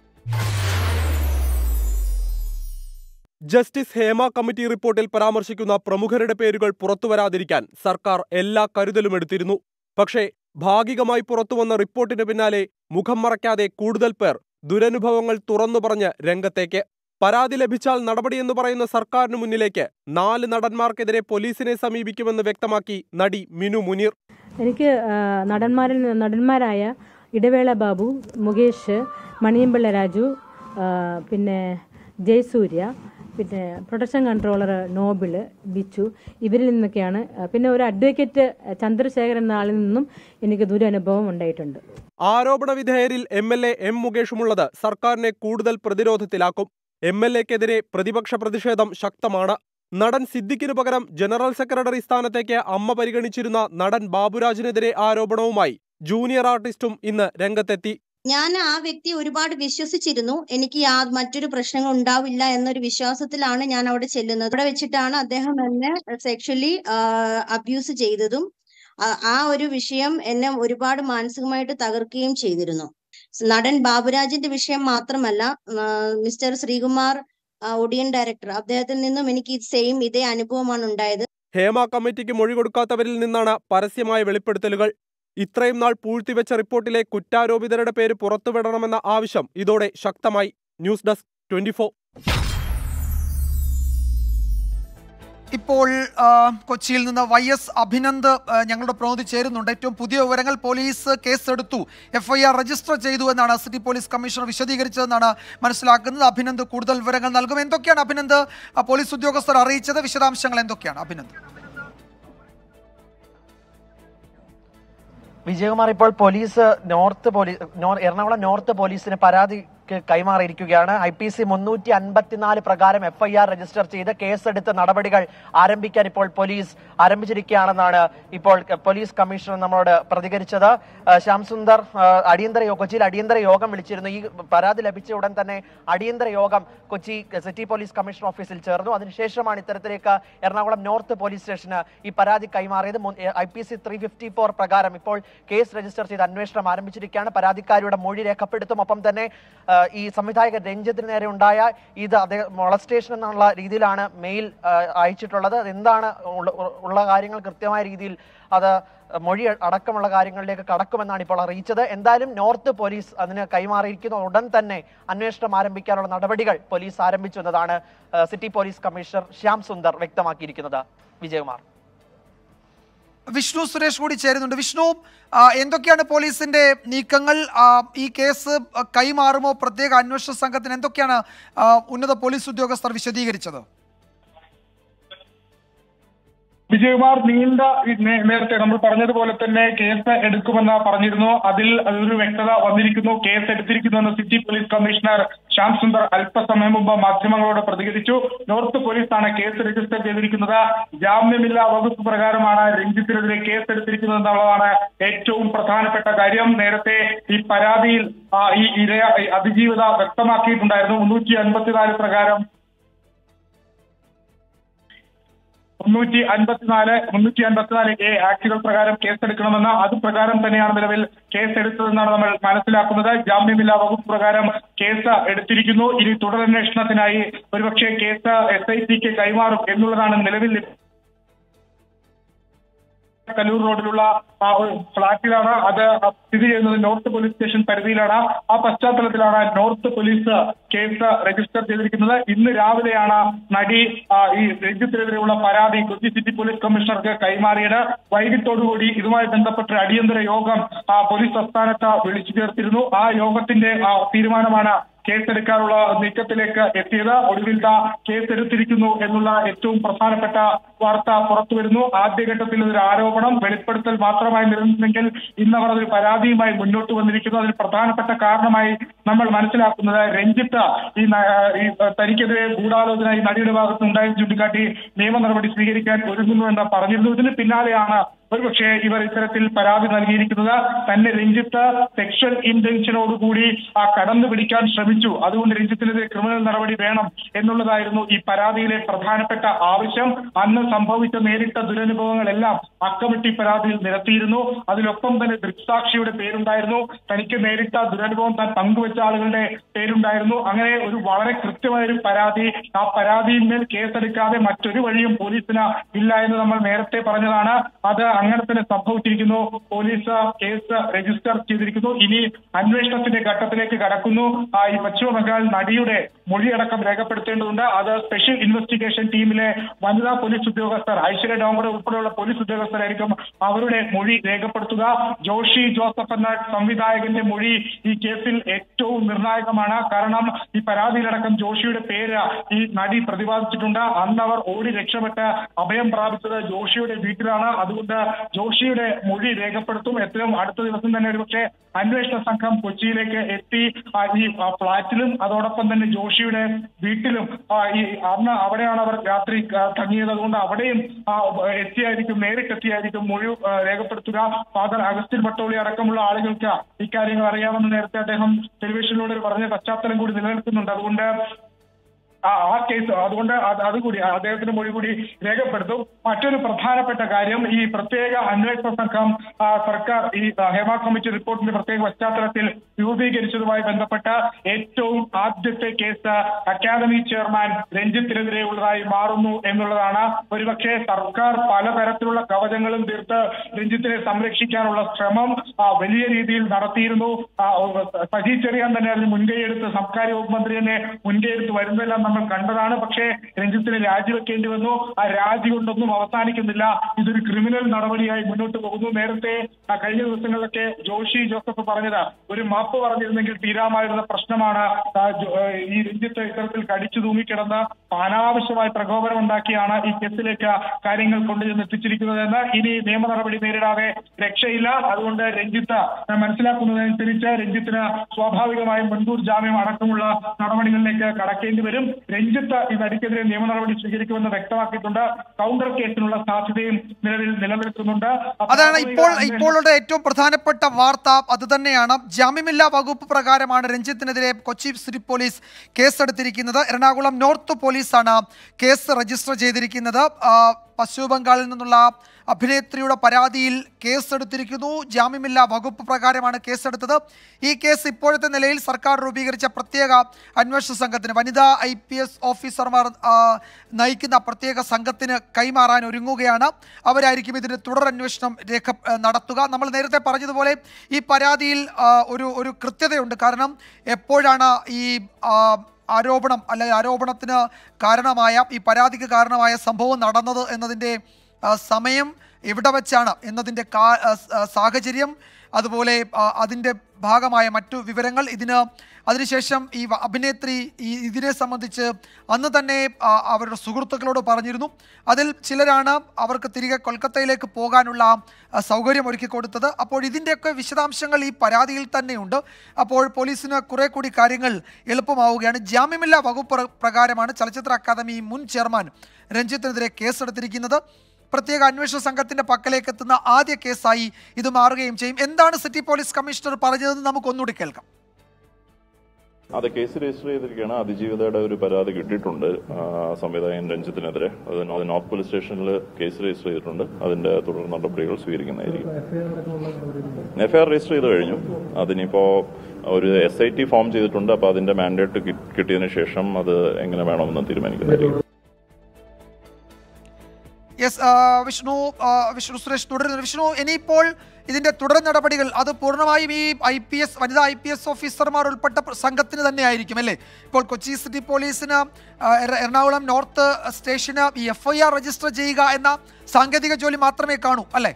ജസ്റ്റിസ് ഹേമ കമ്മിറ്റി റിപ്പോർട്ടിൽ പരാമർശിക്കുന്ന പ്രമുഖരുടെ പേരുകൾ പുറത്തുവരാതിരിക്കാൻ സർക്കാർ എല്ലാ കരുതലും എടുത്തിരുന്നു പക്ഷേ ഭാഗികമായി പുറത്തുവന്ന റിപ്പോർട്ടിന് പിന്നാലെ മുഖം മറയ്ക്കാതെ കൂടുതൽ പേർ ദുരനുഭവങ്ങൾ തുറന്നു പറഞ്ഞ് രംഗത്തേക്ക് പരാതി ലഭിച്ചാൽ നടപടിയെന്ന് പറയുന്ന സർക്കാരിന് മുന്നിലേക്ക് നാല് നടന്മാർക്കെതിരെ പോലീസിനെ സമീപിക്കുമെന്ന് വ്യക്തമാക്കി നടി മിനു മുനീർ എനിക്ക് ആ, നടന്മാരിൽ നിന്ന് നടന്മാരായ ഇടവേള ബാബു മുകേഷ് മണിയമ്പിള്ള രാജു ആ, പിന്നെ ജയസൂര്യ പിന്നെ പ്രൊട്ടക്ഷൻ കൺട്രോളർ നോബിള് ബിച്ചു ഇവരിൽ നിന്നൊക്കെയാണ് ആ, പിന്നെ ഒരു അഡ്വക്കേറ്റ് ചന്ദ്രശേഖരൻ എന്ന ആളിൽ നിന്നും എനിക്ക് ദുരനുഭവം ഉണ്ടായിട്ടുണ്ട് ആരോപണ വിധേയരിൽ എം എൽ എ എം മുകേഷുമുള്ളത് സർക്കാരിനെ കൂടുതൽ പ്രതിരോധത്തിലാക്കും എം എൽ എക്കെതിരെ പ്രതിപക്ഷ പ്രതിഷേധം ശക്തമാണ് നടൻ സിദ്ദിഖിനു പകരം ജനറൽ സെക്രട്ടറി സ്ഥാനത്തേക്ക് അമ്മ പരിഗണിച്ചിരുന്ന നടൻ ബാബുരാജിനെതിരെ ആരോപണവുമായി ജൂനിയർ ആർട്ടിസ്റ്റും ഇന്ന് രംഗത്തെത്തി ഞാൻ ആ വ്യക്തി ഒരുപാട് വിശ്വസിച്ചിരുന്നു എനിക്ക് യാ മറ്റൊരു പ്രശ്നങ്ങൾ ഉണ്ടാവില്ല എന്നൊരു വിശ്വാസത്തിലാണ് ഞാൻ അവിടെ ചെല്ലുന്നത് അവിടെ വെച്ചിട്ടാണ് അദ്ദേഹം എന്നെ സെക്ഷലി അബ്യൂസ് ചെയ്തതും ആ- ആ ഒരു വിഷയം എന്നെ ഒരുപാട് മാനസികമായിട്ട് തകർക്കുകയും ചെയ്തിരുന്നു നടൻ ബാബുരാജിന്റെ വിഷയം മാത്രമല്ല ആ, മിസ്റ്റർ ശ്രീകുമാർ ആ, ഒടിയൻ ഡയറക്ടർ അദ്ദേഹത്തിൽ നിന്നും എനിക്ക് സെയിം ഇതേ അനുഭവമാണ് ഉണ്ടായത് ഹേമ കമ്മിറ്റിക്ക് മൊഴി കൊടുക്കാത്തവരിൽ നിന്നാണ് പരസ്യമായ വെളിപ്പെടുത്തലുകൾ ഇത്രയും നാൾ പൂഴ്ത്തിവെച്ച റിപ്പോർട്ടിലെ കുറ്റാരോപിതരുടെ പേര് പുറത്തുവിടണമെന്ന ആവശ്യം ഇതോടെ ശക്തമായി ന്യൂസ് ഡെസ്ക് ട്വന്റി ഇപ്പോൾ ആ, കൊച്ചിയിൽ നിന്ന് വൈ എസ് അഭിനന്ദ് ആ, ഞങ്ങളുടെ പ്രതിനിധി ചേരുന്നുണ്ട് ഏറ്റവും പുതിയ വിവരങ്ങൾ പോലീസ് കേസെടുത്തു എഫ്ഐആർ രജിസ്റ്റർ ചെയ്തു എന്നാണ് സിറ്റി പോലീസ് കമ്മീഷണർ വിശദീകരിച്ചതെന്നാണ് മനസ്സിലാക്കുന്നത് അഭിനന്ദ് കൂടുതൽ വിവരങ്ങൾ നൽകും എന്തൊക്കെയാണ് അഭിനന്ദ് ആ, പോലീസ് ഉദ്യോഗസ്ഥർ അറിയിച്ചത് വിശദാംശങ്ങൾ എന്തൊക്കെയാണ് അഭിനന്ദ് വിജയകുമാർ ഇപ്പോൾ police north police north- Ernakulam north പോലീസിന് പരാതി ക്ക് കൈമാറിയിരിക്കുകയാണ് ഐ പി സി മുന്നൂറ്റി അൻപത്തിനാല് പ്രകാരം എഫ്ഐആർ രജിസ്റ്റർ ചെയ്ത് കേസെടുത്ത നടപടികൾ ആരംഭിക്കാൻ ഇപ്പോൾ പോലീസ് ആരംഭിച്ചിരിക്കുകയാണെന്നാണ് ഇപ്പോൾ ക- പോലീസ് കമ്മീഷണർ നമ്മളോട് പ്രതികരിച്ചത് ആ, ശ്യാം സുന്ദർ ആ, അടിയന്തര യോ- കൊച്ചിയിൽ അടിയന്തര യോഗം വിളിച്ചിരുന്നു ഈ പരാതി ലഭിച്ച ഉടൻ തന്നെ അടിയന്തര യോഗം കൊച്ചി സിറ്റി പോലീസ് കമ്മീഷണർ ഓഫീസിൽ ചേർന്നു അതിനുശേഷമാണ് ഇത്തരത്തിലേക്ക് എറണാകുളം നോർത്ത് പോലീസ് സ്റ്റേഷന് ഈ പരാതി കൈമാറിയത് I P C three fifty four പ്രകാരം ഇപ്പോൾ കേസ് രജിസ്റ്റർ ചെയ്ത് അന്വേഷണം ആരംഭിച്ചിരിക്കുകയാണ് പരാതിക്കാരിയുടെ മൊഴി രേഖപ്പെടുത്തും ഒപ്പം തന്നെ ആ, ഈ സംവിധായകൻ രഞ്ജിത്തിന് നേരെ ഉണ്ടായ ഇത് അതേ മൊളസ്റ്റേഷൻ എന്നുള്ള രീതിയിലാണ് മെയിൽ ആ, അയച്ചിട്ടുള്ളത് അത് എന്താണ് ഉള്ള- ഉള്ള കാര്യങ്ങൾ കൃത്യമായ രീതിയിൽ അത് മൊഴി അടക്കമുള്ള കാര്യങ്ങളിലേക്ക് കടക്കുമെന്നാണ് ഇപ്പോൾ അറിയിച്ചത് എന്തായാലും നോർത്ത് പോലീസ് അതിന് കൈമാറിയിരിക്കുന്ന ഉടൻ തന്നെ അന്വേഷണം ആരംഭിക്കാനുള്ള നടപടികൾ പോലീസ് ആരംഭിച്ചു എന്നതാണ് ആ, city police commissioner Shyam Sundar വ്യക്തമാക്കിയിരിക്കുന്നത് വിജയകുമാർ വിഷ്ണു സുരേഷ് കൂടി ചേരുന്നുണ്ട് വിഷ്ണു ആ, എന്തൊക്കെയാണ് പോലീസിന്റെ നീക്കങ്ങൾ ആ, ഈ കേസ് കൈമാറുമോ പ്രത്യേക അന്വേഷണ സംഘത്തിന് എന്തൊക്കെയാണ് ആ, ഉന്നത പോലീസ് ഉദ്യോഗസ്ഥർ വിശദീകരിച്ചത് വിജയകുമാർ നീണ്ട ഈ നേ- നേരത്തെ നമ്മൾ പറഞ്ഞതുപോലെ തന്നെ കേസ് എടുക്കുമെന്ന് പറഞ്ഞിരുന്നു അതിൽ ഒരു വ്യക്തത വന്നിരിക്കുന്നു കേസ് എടുത്തിരിക്കുന്നു എന്ന് city police commissioner Shyam Sundar അല്പസമയം മുമ്പ് മാധ്യമങ്ങളോട് പ്രതികരിച്ചു നോർത്ത് പോലീസാണ് കേസ് രജിസ്റ്റർ ചെയ്തിരിക്കുന്നത് ജാമ്യമില്ലാ വകുപ്പ് പ്രകാരമാണ് രഞ്ജിത്തിനെതിരെ കേസ് എടുത്തിരിക്കുന്നത് എന്നുള്ളതാണ് ഏറ്റവും പ്രധാനപ്പെട്ട കാര്യം നേരത്തെ ഈ പരാതിയിൽ ആ, ഈ ഇരയ ഈ അതിജീവിത വ്യക്തമാക്കിയിട്ടുണ്ടായിരുന്നു മുന്നൂറ്റി അൻപത്തിനാല് പ്രകാരം മുന്നൂറ്റി അൻപത്തിനാല് മുന്നൂറ്റി അൻപത്തിനാല് എ ആക്ടുകൾ പ്രകാരം കേസെടുക്കണമെന്ന് അത് പ്രകാരം തന്നെയാണ് നിലവിൽ കേസ് എടുത്തതെന്നാണ് നമ്മൾ മനസ്സിലാക്കുന്നത് ജാമ്യമില്ലാ വകുപ്പ് പ്രകാരം കേസ് എടുത്തിരിക്കുന്നു ഇനി തുടരന്വേഷണത്തിനായി ഒരുപക്ഷെ കേസ് എസ് ഐ ടിക്ക് കൈമാറും എന്നുള്ളതാണ് നിലവിൽ ലഭി- കല്ലൂർ റോഡിലുള്ള ആ ഒരു ഫ്ളാറ്റിലാണ് അത് സ്ഥിതി ചെയ്യുന്നത് നോർത്ത് പോലീസ് സ്റ്റേഷൻ പരിധിയിലാണ് ആ പശ്ചാത്തലത്തിലാണ് നോർത്ത് പോലീസ് കേസ് രജിസ്റ്റർ ചെയ്തിരിക്കുന്നത് ഇന്ന് രാവിലെയാണ് നടി ആ, ഈ രഞ്ജിത്തിനെതിരെയുള്ള പരാതി കൊച്ചി സിറ്റി പോലീസ് കമ്മീഷണർക്ക് കൈമാറിയത് വൈകിട്ടോടുകൂടി ഇതുമായി ബന്ധപ്പെട്ട് അടിയന്തര യോഗം ആ, പോലീസ് ആസ്ഥാനത്ത് വിളിച്ചു ചേർത്തിരുന്നു ആ യോഗത്തിന്റെ ആ, തീരുമാനമാണ് കേസെടുക്കാനുള്ള നീക്കത്തിലേക്ക് എത്തിയത് ഒടുവിൽ ദാ കേസെടുത്തിരിക്കുന്നു എന്നുള്ള ഏറ്റവും പ്രധാനപ്പെട്ട വാർത്ത പുറത്തു വരുന്നു ആദ്യഘട്ടത്തിൽ ഒരു ആരോപണം വെളിപ്പെടുത്തൽ മാത്രമായി നിലനിന്നെങ്കിൽ ഇന്നവർ അതൊരു പരാതിയുമായി മുന്നോട്ട് വന്നിരിക്കുന്നു അതിന് പ്രധാനപ്പെട്ട കാരണമായി നമ്മൾ മനസ്സിലാക്കുന്നത് രഞ്ജിത്ത് ഈ ന- ഈ തനിക്കെതിരെ ഗൂഢാലോചന ഈ നടിയുടെ ഭാഗത്ത് ഉണ്ടായെന്ന് ചൂണ്ടിക്കാട്ടി നിയമ നടപടി സ്വീകരിക്കാൻ ഒരുങ്ങുന്നു എന്ന് പറഞ്ഞിരുന്നു ഇതിന് പിന്നാലെയാണ് ഒരുപക്ഷെ ഇവർ ഇത്തരത്തിൽ പരാതി നൽകിയിരിക്കുന്നത് തന്നെ രഞ്ജിത്ത് സെക്ഷൽ ഇന്റൻഷനോടുകൂടി ആ കടന്നു പിടിക്കാൻ ശ്രമിച്ചു അതുകൊണ്ട് രഞ്ജിത്തിനെതിരെ ക്രിമിനൽ നടപടി വേണം എന്നുള്ളതായിരുന്നു ഈ പരാതിയിലെ പ്രധാനപ്പെട്ട ആവശ്യം അന്ന് സംഭവിച്ച നേരിട്ട ദുരനുഭവങ്ങളെല്ലാം അക്കമിട്ടി പരാതിയിൽ നിരത്തിയിരുന്നു അതിലൊപ്പം തന്നെ ദൃക്സാക്ഷിയുടെ പേരുണ്ടായിരുന്നു തനിക്ക് നേരിട്ട ദുരനുഭവം താൻ പങ്കുവച്ച ആളുകളുടെ പേരുണ്ടായിരുന്നു അങ്ങനെ ഒരു വളരെ കൃത്യമായ ഒരു പരാതി ആ പരാതിയിന്മേൽ കേസെടുക്കാതെ മറ്റൊരു വഴിയും പോലീസിന് ഇല്ല എന്ന് നമ്മൾ നേരത്തെ പറഞ്ഞതാണ് അത് അങ്ങനെ തന്നെ സംഭവിച്ചിരിക്കുന്നു പോലീസ് കേസ് രജിസ്റ്റർ ചെയ്തിരിക്കുന്നു ഇനി അന്വേഷണത്തിന്റെ ഘട്ടത്തിലേക്ക് കടക്കുന്നു ആ, ഈ പശ്ചിമ ബംഗാൾ നടിയുടെ മൊഴിയടക്കം രേഖപ്പെടുത്തേണ്ടതുണ്ട് അത് സ്പെഷ്യൽ ഇൻവെസ്റ്റിഗേഷൻ ടീമിലെ വനിതാ പോലീസ് ഉദ്യോഗസ്ഥർ ഐശ്വര്യ ഡോങ്കറെ ഉൾപ്പെടെയുള്ള പോലീസ് ഉദ്യോഗസ്ഥരായിരിക്കും അവരുടെ മൊഴി രേഖപ്പെടുത്തുക ജോഷി ജോസഫ് എന്ന സംവിധായകന്റെ മൊഴി ഈ കേസിൽ ഏറ്റവും നിർണായകമാണ് കാരണം ഈ പരാതിയിലടക്കം ജോഷിയുടെ പേര് ഈ നടി പ്രതിപാദിച്ചിട്ടുണ്ട് അന്ന് അവർ ഓടി രക്ഷപ്പെട്ട് അഭയം പ്രാപിച്ചത് ജോഷിയുടെ വീട്ടിലാണ് അതുകൊണ്ട് ജോഷിയുടെ മൊഴി രേഖപ്പെടുത്തും എത്രയും അടുത്ത ദിവസം തന്നെ ഒരുപക്ഷെ അന്വേഷണ സംഘം കൊച്ചിയിലേക്ക് എത്തി ആ, ഈ ആ, ഫ്ളാറ്റിലും അതോടൊപ്പം തന്നെ ജോഷിയുടെ വീട്ടിലും ആ, ഈ അന്ന് അവിടെയാണ് അവർ രാത്രി ആ, തങ്ങിയത് അതുകൊണ്ട് അവിടെയും ആ, എത്തിയായിരിക്കും നേരിട്ടെത്തിയായിരിക്കും മൊഴി ആ, രേഖപ്പെടുത്തുക ഫാദർ അഗസ്റ്റിൻ പട്ടോളി അടക്കമുള്ള ആളുകൾക്ക് ഇക്കാര്യങ്ങൾ അറിയാമെന്ന് നേരത്തെ അദ്ദേഹം ടെലിവിഷനിലൂടെ പറഞ്ഞ പശ്ചാത്തലം കൂടി നിലനിൽക്കുന്നുണ്ട് അതുകൊണ്ട് ആ ആ കേസ് അതുകൊണ്ട് അത് അതുകൂടി അദ്ദേഹത്തിന്റെ മൊഴി കൂടി രേഖപ്പെടുത്തും മറ്റൊരു പ്രധാനപ്പെട്ട കാര്യം ഈ പ്രത്യേക അന്വേഷണ സംഘം ആ, സർക്കാർ ഈ ആ, ഹേമ കമ്മിറ്റി റിപ്പോർട്ടിന്റെ പ്രത്യേക പശ്ചാത്തലത്തിൽ രൂപീകരിച്ചതുമായി ബന്ധപ്പെട്ട ഏറ്റവും ആദ്യത്തെ കേസ് അക്കാദമി ചെയർമാൻ രഞ്ജിത്തിനെതിരെ ഉള്ളതായി മാറുന്നു എന്നുള്ളതാണ് ഒരുപക്ഷെ സർക്കാർ പലതരത്തിലുള്ള കവചങ്ങളും തീർത്ത് രഞ്ജിത്തിനെ സംരക്ഷിക്കാനുള്ള ശ്രമം ആ, വലിയ രീതിയിൽ നടത്തിയിരുന്നു ആ, ഓ, സജി ചെറിയാൻ തന്നെ അതിന് മുൻകൈയെടുത്ത് സംസ്കാര വകുപ്പ് മന്ത്രി തന്നെ മുൻകൈയെടുത്ത് വരുന്നതെല്ലാം നമ്മൾ കണ്ടതാണ് പക്ഷേ രഞ്ജിത്തിന് രാജിവെക്കേണ്ടി വന്നു ആ രാജി കൊണ്ടൊന്നും അവസാനിക്കുന്നില്ല ഇതൊരു ക്രിമിനൽ നടപടിയായി മുന്നോട്ട് പോകുന്നു നേരത്തെ ആ, കഴിഞ്ഞ ദിവസങ്ങളിലൊക്കെ ജോഷി ജോസഫ് പറഞ്ഞത് ഒരു മാപ്പ് പറഞ്ഞിരുന്നെങ്കിൽ തീരാമായിരുന്ന പ്രശ്നമാണ് ആ, ജോ- ഏ, ഈ രഞ്ജിത്ത് ഇത്തരത്തിൽ കടിച്ചു തൂങ്ങിക്കിടന്ന് അനാവശ്യമായ പ്രകോപനം ഉണ്ടാക്കിയാണ് ഈ കേസിലേക്ക് കാര്യങ്ങൾ കൊണ്ടുചെന്ന് എത്തിച്ചിരിക്കുന്നതെന്ന് ഇനി നിയമ നടപടി നേരിടാതെ രക്ഷയില്ല അതുകൊണ്ട് രഞ്ജിത്ത് ഞാൻ മനസ്സിലാക്കുന്നതനുസരിച്ച് രഞ്ജിത്തിന് സ്വാഭാവികമായും മുൻകൂർ ജാമ്യം അടക്കമുള്ള നടപടികളിലേക്ക് കടക്കേണ്ടി വരും രഞ്ജിത്ത് ഈ നടിക്കെതിരെ നിയമ നടപടി സ്വീകരിക്കുമെന്ന് വ്യക്തമാക്കിയിട്ടുണ്ട് കൗണ്ടർ കേസിനുള്ള സാധ്യതയും നിലവിൽ നിലനിൽക്കുന്നുണ്ട് അതാണ് ഇപ്പോൾ ഇപ്പോഴുള്ള ഏറ്റവും പ്രധാനപ്പെട്ട വാർത്ത അത് തന്നെയാണ് ജാമ്യമില്ലാ വകുപ്പ് പ്രകാരമാണ് രഞ്ജിത്തിനെതിരെ കൊച്ചി സിറ്റി പോലീസ് കേസെടുത്തിരിക്കുന്നത് എറണാകുളം നോർത്ത് പോലീസാണ് കേസ് രജിസ്റ്റർ ചെയ്തിരിക്കുന്നത് ആ, പശ്ചിമ ബംഗാളിൽ നിന്നുള്ള അഭിനേത്രിയുടെ പരാതിയിൽ കേസെടുത്തിരിക്കുന്നു ജാമ്യമില്ലാ വകുപ്പ് പ്രകാരമാണ് കേസെടുത്തത് ഈ കേസ് ഇപ്പോഴത്തെ നിലയിൽ സർക്കാർ രൂപീകരിച്ച പ്രത്യേക അന്വേഷണ സംഘത്തിന് വനിതാ ഐ പി എസ് ഓഫീസർമാർ ആ, നയിക്കുന്ന പ്രത്യേക സംഘത്തിന് കൈമാറാൻ ഒരുങ്ങുകയാണ് അവരായിരിക്കും ഇതിന് തുടരന്വേഷണം രേഖ ആ, നടത്തുക നമ്മൾ നേരത്തെ പറഞ്ഞതുപോലെ ഈ പരാതിയിൽ ആ, ഒരു ഒരു കൃത്യതയുണ്ട് കാരണം എപ്പോഴാണ് ഈ ആ, ആരോപണം അല്ലെങ്കിൽ ആരോപണത്തിന് കാരണമായ ഈ പരാതിക്ക് കാരണമായ സംഭവം നടന്നത് എന്നതിൻ്റെ ആ, സമയം എവിടെ വെച്ചാണ് എന്നതിൻ്റെ കാ ആ, സ- ആ, സാഹചര്യം അതുപോലെ ആ, അതിൻ്റെ ഭാഗമായ മറ്റു വിവരങ്ങൾ ഇതിന് അതിനുശേഷം ഈ വ- അഭിനേത്രി ഈ ഇതിനെ സംബന്ധിച്ച് അന്ന് തന്നെ ആ, അവരുടെ സുഹൃത്തുക്കളോട് പറഞ്ഞിരുന്നു അതിൽ ചിലരാണ് അവർക്ക് തിരികെ കൊൽക്കത്തയിലേക്ക് പോകാനുള്ള ആ, സൗകര്യം ഒരുക്കി കൊടുത്തത് അപ്പോൾ ഇതിൻ്റെയൊക്കെ വിശദാംശങ്ങൾ ഈ പരാതിയിൽ തന്നെയുണ്ട് അപ്പോൾ പോലീസിന് കുറെ കൂടി കാര്യങ്ങൾ എളുപ്പമാവുകയാണ് ജാമ്യമില്ലാ വകുപ്പ് പ്ര- പ്രകാരമാണ് ചലച്ചിത്ര അക്കാദമി മുൻ ചെയർമാൻ രഞ്ജിത്തിനെതിരെ കേസെടുത്തിരിക്കുന്നത് പ്രത്യേക അന്വേഷണ സംഘത്തിന്റെ പക്കലേക്ക് എത്തുന്ന ആദ്യ കേസായി ഇത് മാറുകയും ചെയ്യും എന്താണ് സിറ്റി പോലീസ് കമ്മീഷണർ പറഞ്ഞതെന്ന് നമുക്ക് ഒന്നുകൂടി കേൾക്കാം അത് കേസ് രജിസ്റ്റർ ചെയ്തിരിക്കുകയാണ് അതിജീവിതയുടെ ഒരു പരാതി കിട്ടിയിട്ടുണ്ട് ആ, സംവിധായകൻ രഞ്ജിത്തിനെതിരെ അത് അത് നോർത്ത് പോലീസ് സ്റ്റേഷനിൽ കേസ് രജിസ്റ്റർ ചെയ്തിട്ടുണ്ട് അതിന്റെ തുടർ നടപടികൾ സ്വീകരിക്കുന്നതായിരിക്കും എഫ്ഐആർ രജിസ്റ്റർ ചെയ്ത് കഴിഞ്ഞു അതിനിപ്പോ ഒരു എസ് ഐ ടി ഫോം ചെയ്തിട്ടുണ്ട് അപ്പൊ അതിന്റെ മാൻഡേറ്റ് കിട്ടിയതിനു ശേഷം അത് എങ്ങനെ വേണമെന്ന് തീരുമാനിക്കുന്നതായിരിക്കും യെസ് വിഷ്ണു ആ, വിഷ്ണു സുരേഷ് തുടരുന്നു വിഷ്ണു ഇനിയിപ്പോൾ ഇതിന്റെ തുടർ നടപടികൾ അത് പൂർണ്ണമായും ഈ ഐ പി എസ് വനിതാ ഐ പി എസ് ഓഫീസർമാർ ഉൾപ്പെട്ട പ്ര- സംഘത്തിന് തന്നെ ആയിരിക്കും അല്ലേ ഇപ്പോൾ കൊച്ചി സിറ്റി പോലീസിന് ആ, എറ- എറണാകുളം നോർത്ത് സ്റ്റേഷന് ഈ എഫ് ഐ ആർ രജിസ്റ്റർ ചെയ്യുക എന്ന സാങ്കേതിക ജോലി മാത്രമേ കാണൂ അല്ലേ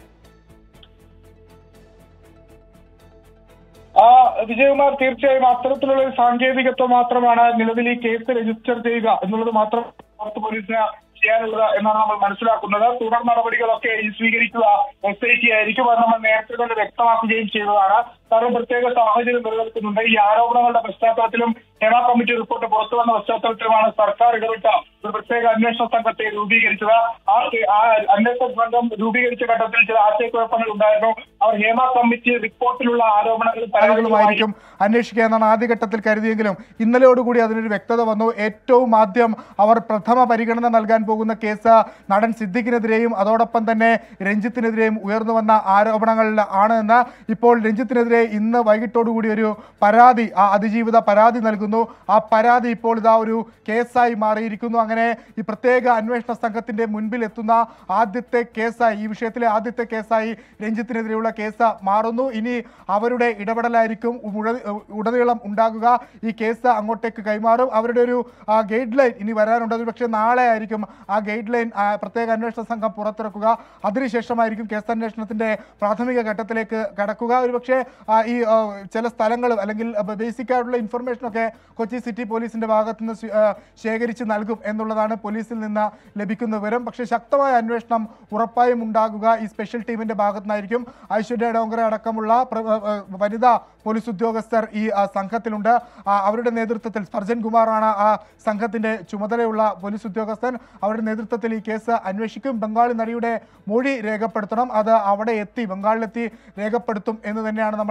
ആ വിജയകുമാർ തീർച്ചയായും അത്തരത്തിലുള്ള ഒരു സാങ്കേതികത്വം മാത്രമാണ് നിലവിൽ ഈ കേസ് രജിസ്റ്റർ ചെയ്യുക എന്നുള്ളത് മാത്രം നോർത്ത് പോലീസിന് ചെയ്യാനുള്ളത് എന്നാണ് നമ്മൾ മനസ്സിലാക്കുന്നത് തുടർ നടപടികളൊക്കെ ഈ സ്വീകരിക്കുക എസ് ഐ ടി ആയിരിക്കും അത് നമ്മൾ നേരത്തെ തന്നെ വ്യക്തമാക്കുകയും ചെയ്തതാണ് കാരണം പ്രത്യേക സാഹചര്യം നിലനിൽക്കുന്നുണ്ട് ഈ ആരോപണങ്ങളുടെ പശ്ചാത്തലത്തിലും ഹേമ കമ്മിറ്റി റിപ്പോർട്ട് പുറത്തു വന്ന പശ്ചാത്തലത്തിലുമാണ് സർക്കാർ ഇടപെട്ട ഒരു പ്രത്യേക അന്വേഷണ സംഘത്തെ രൂപീകരിച്ചത് ആ ആ അന്വേഷണ സംഘം രൂപീകരിച്ച ഘട്ടത്തിൽ ചില ആശയക്കുഴപ്പങ്ങൾ ഉണ്ടായിരുന്നു അവർ ഹേമ കമ്മിറ്റി റിപ്പോർട്ടിലുള്ള ആരോപണങ്ങളും പരാതികളുമായി ആയിരിക്കും അന്വേഷിക്കുക എന്നാണ് ആദ്യഘട്ടത്തിൽ കരുതിയെങ്കിലും ഇന്നലെയോടുകൂടി അതിനൊരു വ്യക്തത വന്നു ഏറ്റവും ആദ്യം അവർ പ്രഥമ പരിഗണന നൽകാൻ പോകുന്ന കേസ് നടൻ സിദ്ദിഖിനെതിരെയും അതോടൊപ്പം തന്നെ രഞ്ജിത്തിനെതിരെയും ഉയർന്നു വന്ന ആരോപണങ്ങളിൽ ആണ് എന്ന് ഇപ്പോൾ രഞ്ജിത്തിനെതിരെ ഇന്ന് വൈകിട്ടോടുകൂടി ഒരു പരാതി ആ അതിജീവിത പരാതി നൽകുന്നു ആ പരാതി ഇപ്പോൾ ഇതാ ഒരു കേസായി മാറിയിരിക്കുന്നു അങ്ങനെ ഈ പ്രത്യേക അന്വേഷണ സംഘത്തിന്റെ മുൻപിൽ എത്തുന്ന ആദ്യത്തെ കേസായി ഈ വിഷയത്തിലെ ആദ്യത്തെ കേസായി രഞ്ജിത്തിനെതിരെയുള്ള കേസ് മാറുന്നു ഇനി അവരുടെ ഇടപെടലായിരിക്കും ഉട- ഉടനീളം ഉണ്ടാകുക ഈ കേസ് അങ്ങോട്ടേക്ക് കൈമാറും അവരുടെ ഒരു ഗൈഡ് ലൈൻ ഇനി വരാനുണ്ട് അത് പക്ഷേ നാളെ ആയിരിക്കും ആ ഗൈഡ് ലൈൻ പ്രത്യേക അന്വേഷണ സംഘം പുറത്തിറക്കുക അതിനുശേഷമായിരിക്കും കേസ് അന്വേഷണത്തിന്റെ പ്രാഥമിക ഘട്ടത്തിലേക്ക് കടക്കുക ഒരുപക്ഷെ ആ, ഈ ആ, ചില സ്ഥലങ്ങൾ അല്ലെങ്കിൽ ബേസിക് ആയിട്ടുള്ള ഇൻഫർമേഷൻ ഒക്കെ കൊച്ചി സിറ്റി പോലീസിന്റെ ഭാഗത്തു നിന്ന് സ്വീ- ആ, ശേഖരിച്ച് നൽകും എന്നുള്ളതാണ് പോലീസിൽ നിന്ന് ലഭിക്കുന്ന വിവരം പക്ഷേ ശക്തമായ അന്വേഷണം ഉറപ്പായും ഉണ്ടാകുക ഈ സ്പെഷ്യൽ ടീമിന്റെ ഭാഗത്തു നിന്നായിരിക്കും ഐശ്വര്യ ഡോങ്കറെ അടക്കമുള്ള പ്ര- ആ, ആ, വനിതാ പോലീസ് ഉദ്യോഗസ്ഥർ ഈ ആ, സംഘത്തിലുണ്ട് ആ, അവരുടെ നേതൃത്വത്തിൽ സർജൻ കുമാറാണ് ആ സംഘത്തിന്റെ ചുമതലയുള്ള പോലീസ് ഉദ്യോഗസ്ഥൻ അവരുടെ നേതൃത്വത്തിൽ ഈ കേസ് അന്വേഷിക്കും ബംഗാളി നടിയുടെ മൊഴി രേഖപ്പെടുത്തണം അത് അവിടെ എത്തി ബംഗാളിലെത്തി രേഖപ്പെടുത്തും എന്ന് തന്നെയാണ് നമ്മൾ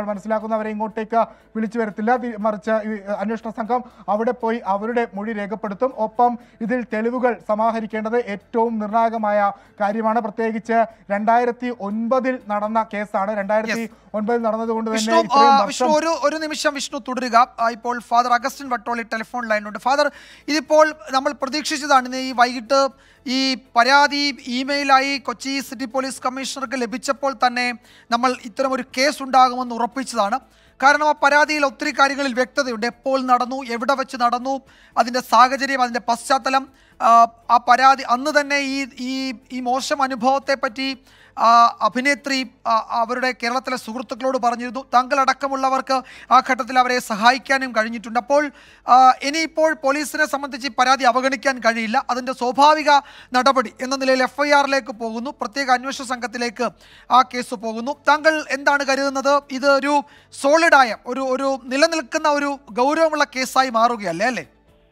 മനസ്സിലാക്കുന്നവരെ ഇങ്ങോട്ടേക്ക് വിളിച്ചു വരത്തില്ല തി- മറിച്ച് ഈ അന്വേഷണ സംഘം അവിടെ പോയി അവരുടെ മൊഴി രേഖപ്പെടുത്തും ഒപ്പം ഇതിൽ തെളിവുകൾ സമാഹരിക്കേണ്ടത് ഏറ്റവും നിർണായകമായ കാര്യമാണ് പ്രത്യേകിച്ച് രണ്ടായിരത്തി ഒൻപതിൽ നടന്ന കേസാണ് രണ്ടായിരത്തി ഒൻപതിൽ നടന്നതുകൊണ്ട് തന്നെ വിഷ്ണു ആ, ഇത്രയും വിഷ്ണു വർഷം ഒരു ഒരു നിമിഷം വിഷ്ണു തുടരുക ആ, ഇപ്പോൾ ഫാദർ അഗസ്റ്റിൻ വട്ടോളി ടെലിഫോൺ ലൈനിലുണ്ട് ഫാദർ ഇതിപ്പോൾ നമ്മൾ പ്രതീക്ഷിച്ചതാണ് ഇന്ന് ഈ വൈകിട്ട് ഈ പരാതി ഇമെയിലായി കൊച്ചി സിറ്റി പോലീസ് കമ്മീഷണർക്ക് ലഭിച്ചപ്പോൾ തന്നെ നമ്മൾ ഇത്തരം ഒരു കേസ് ഉണ്ടാകുമെന്ന് ഉറപ്പിച്ചതാണ് കാരണം ആ പരാതിയിൽ ഒത്തിരി കാര്യങ്ങളിൽ വ്യക്തതയുണ്ട് എപ്പോൾ നടന്നു എവിടെ വെച്ച് നടന്നു അതിൻ്റെ സാഹചര്യം അതിൻ്റെ പശ്ചാത്തലം ആ, ആ പരാതി അന്ന് തന്നെ ഈ ഈ ഈ മോശം അനുഭവത്തെ പറ്റി ആ, അഭിനേത്രി ആ, അവരുടെ കേരളത്തിലെ സുഹൃത്തുക്കളോട് പറഞ്ഞിരുന്നു താങ്കളടക്കമുള്ളവർക്ക് ആ ഘട്ടത്തിൽ അവരെ സഹായിക്കാനും കഴിഞ്ഞിട്ടുണ്ട് അപ്പോൾ ആ, ഇനിയിപ്പോൾ പോലീസിനെ സംബന്ധിച്ച് ഈ പരാതി അവഗണിക്കാൻ കഴിയില്ല അതിൻ്റെ സ്വാഭാവിക നടപടി എന്ന നിലയിൽ എഫ് ഐ ആറിലേക്ക് പോകുന്നു പ്രത്യേക അന്വേഷണ സംഘത്തിലേക്ക് ആ കേസ് പോകുന്നു താങ്കൾ എന്താണ് കരുതുന്നത് ഇത് ഒരു സോളിഡായ ഒരു ഒരു നിലനിൽക്കുന്ന ഒരു ഗൗരവമുള്ള കേസായി മാറുകയല്ലേ അല്ലേ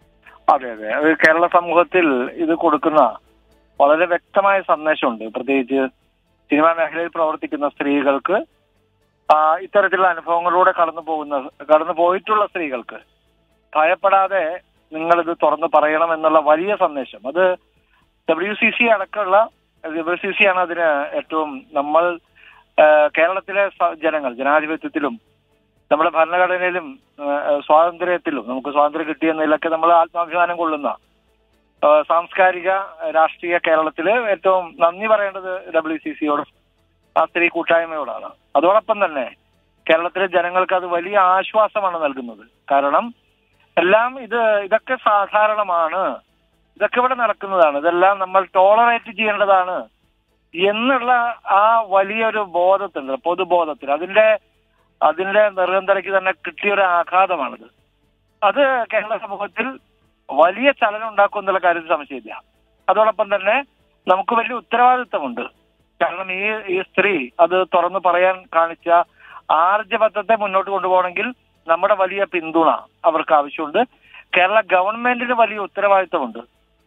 അതെ അതെ അത് കേരള സമൂഹത്തിൽ ഇത് കൊടുക്കുന്ന വളരെ വ്യക്തമായ സന്ദേശമുണ്ട് പ്രത്യേകിച്ച് സിനിമാ മേഖലയിൽ പ്രവർത്തിക്കുന്ന സ്ത്രീകൾക്ക് ആ, ഇത്തരത്തിലുള്ള അനുഭവങ്ങളിലൂടെ കടന്നു പോകുന്ന കടന്നു പോയിട്ടുള്ള സ്ത്രീകൾക്ക് ഭയപ്പെടാതെ നിങ്ങളിത് തുറന്നു പറയണം എന്നുള്ള വലിയ സന്ദേശം അത് ഡബ്ല്യു സി സി അടക്കമുള്ള ഡബ്ല്യു സി സി ആണ് അതിന് ഏറ്റവും നമ്മൾ ആ, കേരളത്തിലെ സ- ജനങ്ങൾ ജനാധിപത്യത്തിലും നമ്മുടെ ഭരണഘടനയിലും ആ, സ്വാതന്ത്ര്യത്തിലും നമുക്ക് സ്വാതന്ത്ര്യം കിട്ടിയെന്നതിലൊക്കെ നമ്മൾ ആത്മാഭിമാനം കൊള്ളുന്ന ആ, സാംസ്കാരിക രാഷ്ട്രീയ കേരളത്തില് ഏറ്റവും നന്ദി പറയേണ്ടത് ഡബ്ല്യു സി സിയോട് ആ സ്ത്രീ കൂട്ടായ്മയോടാണ് അതോടൊപ്പം തന്നെ കേരളത്തിലെ ജനങ്ങൾക്ക് അത് വലിയ ആശ്വാസമാണ് നൽകുന്നത് കാരണം എല്ലാം ഇത് ഇതൊക്കെ സാധാരണമാണ് ഇതൊക്കെ ഇവിടെ നടക്കുന്നതാണ് ഇതെല്ലാം നമ്മൾ ടോളറേറ്റ് ചെയ്യേണ്ടതാണ് എന്നുള്ള ആ വലിയൊരു ബോധത്തിൽ പൊതുബോധത്തിൽ അതിന്റെ അതിന്റെ നിർഗന്ധരയ്ക്ക് തന്നെ കിട്ടിയ ഒരു ആഘാതമാണിത് അത് കേരള സമൂഹത്തിൽ വലിയ ചലനം ഉണ്ടാക്കും എന്നുള്ള കാര്യത്തിൽ സംശയമില്ല അതോടൊപ്പം തന്നെ നമുക്ക് വലിയ ഉത്തരവാദിത്തമുണ്ട് കാരണം ഈ ഈ സ്ത്രീ അത് തുറന്നു പറയാൻ കാണിച്ച ആർജവത്വത്തെ മുന്നോട്ട് കൊണ്ടുപോകണമെങ്കിൽ നമ്മുടെ വലിയ പിന്തുണ അവർക്ക് ആവശ്യമുണ്ട് കേരള ഗവൺമെന്റിന് വലിയ ഉത്തരവാദിത്തമുണ്ട്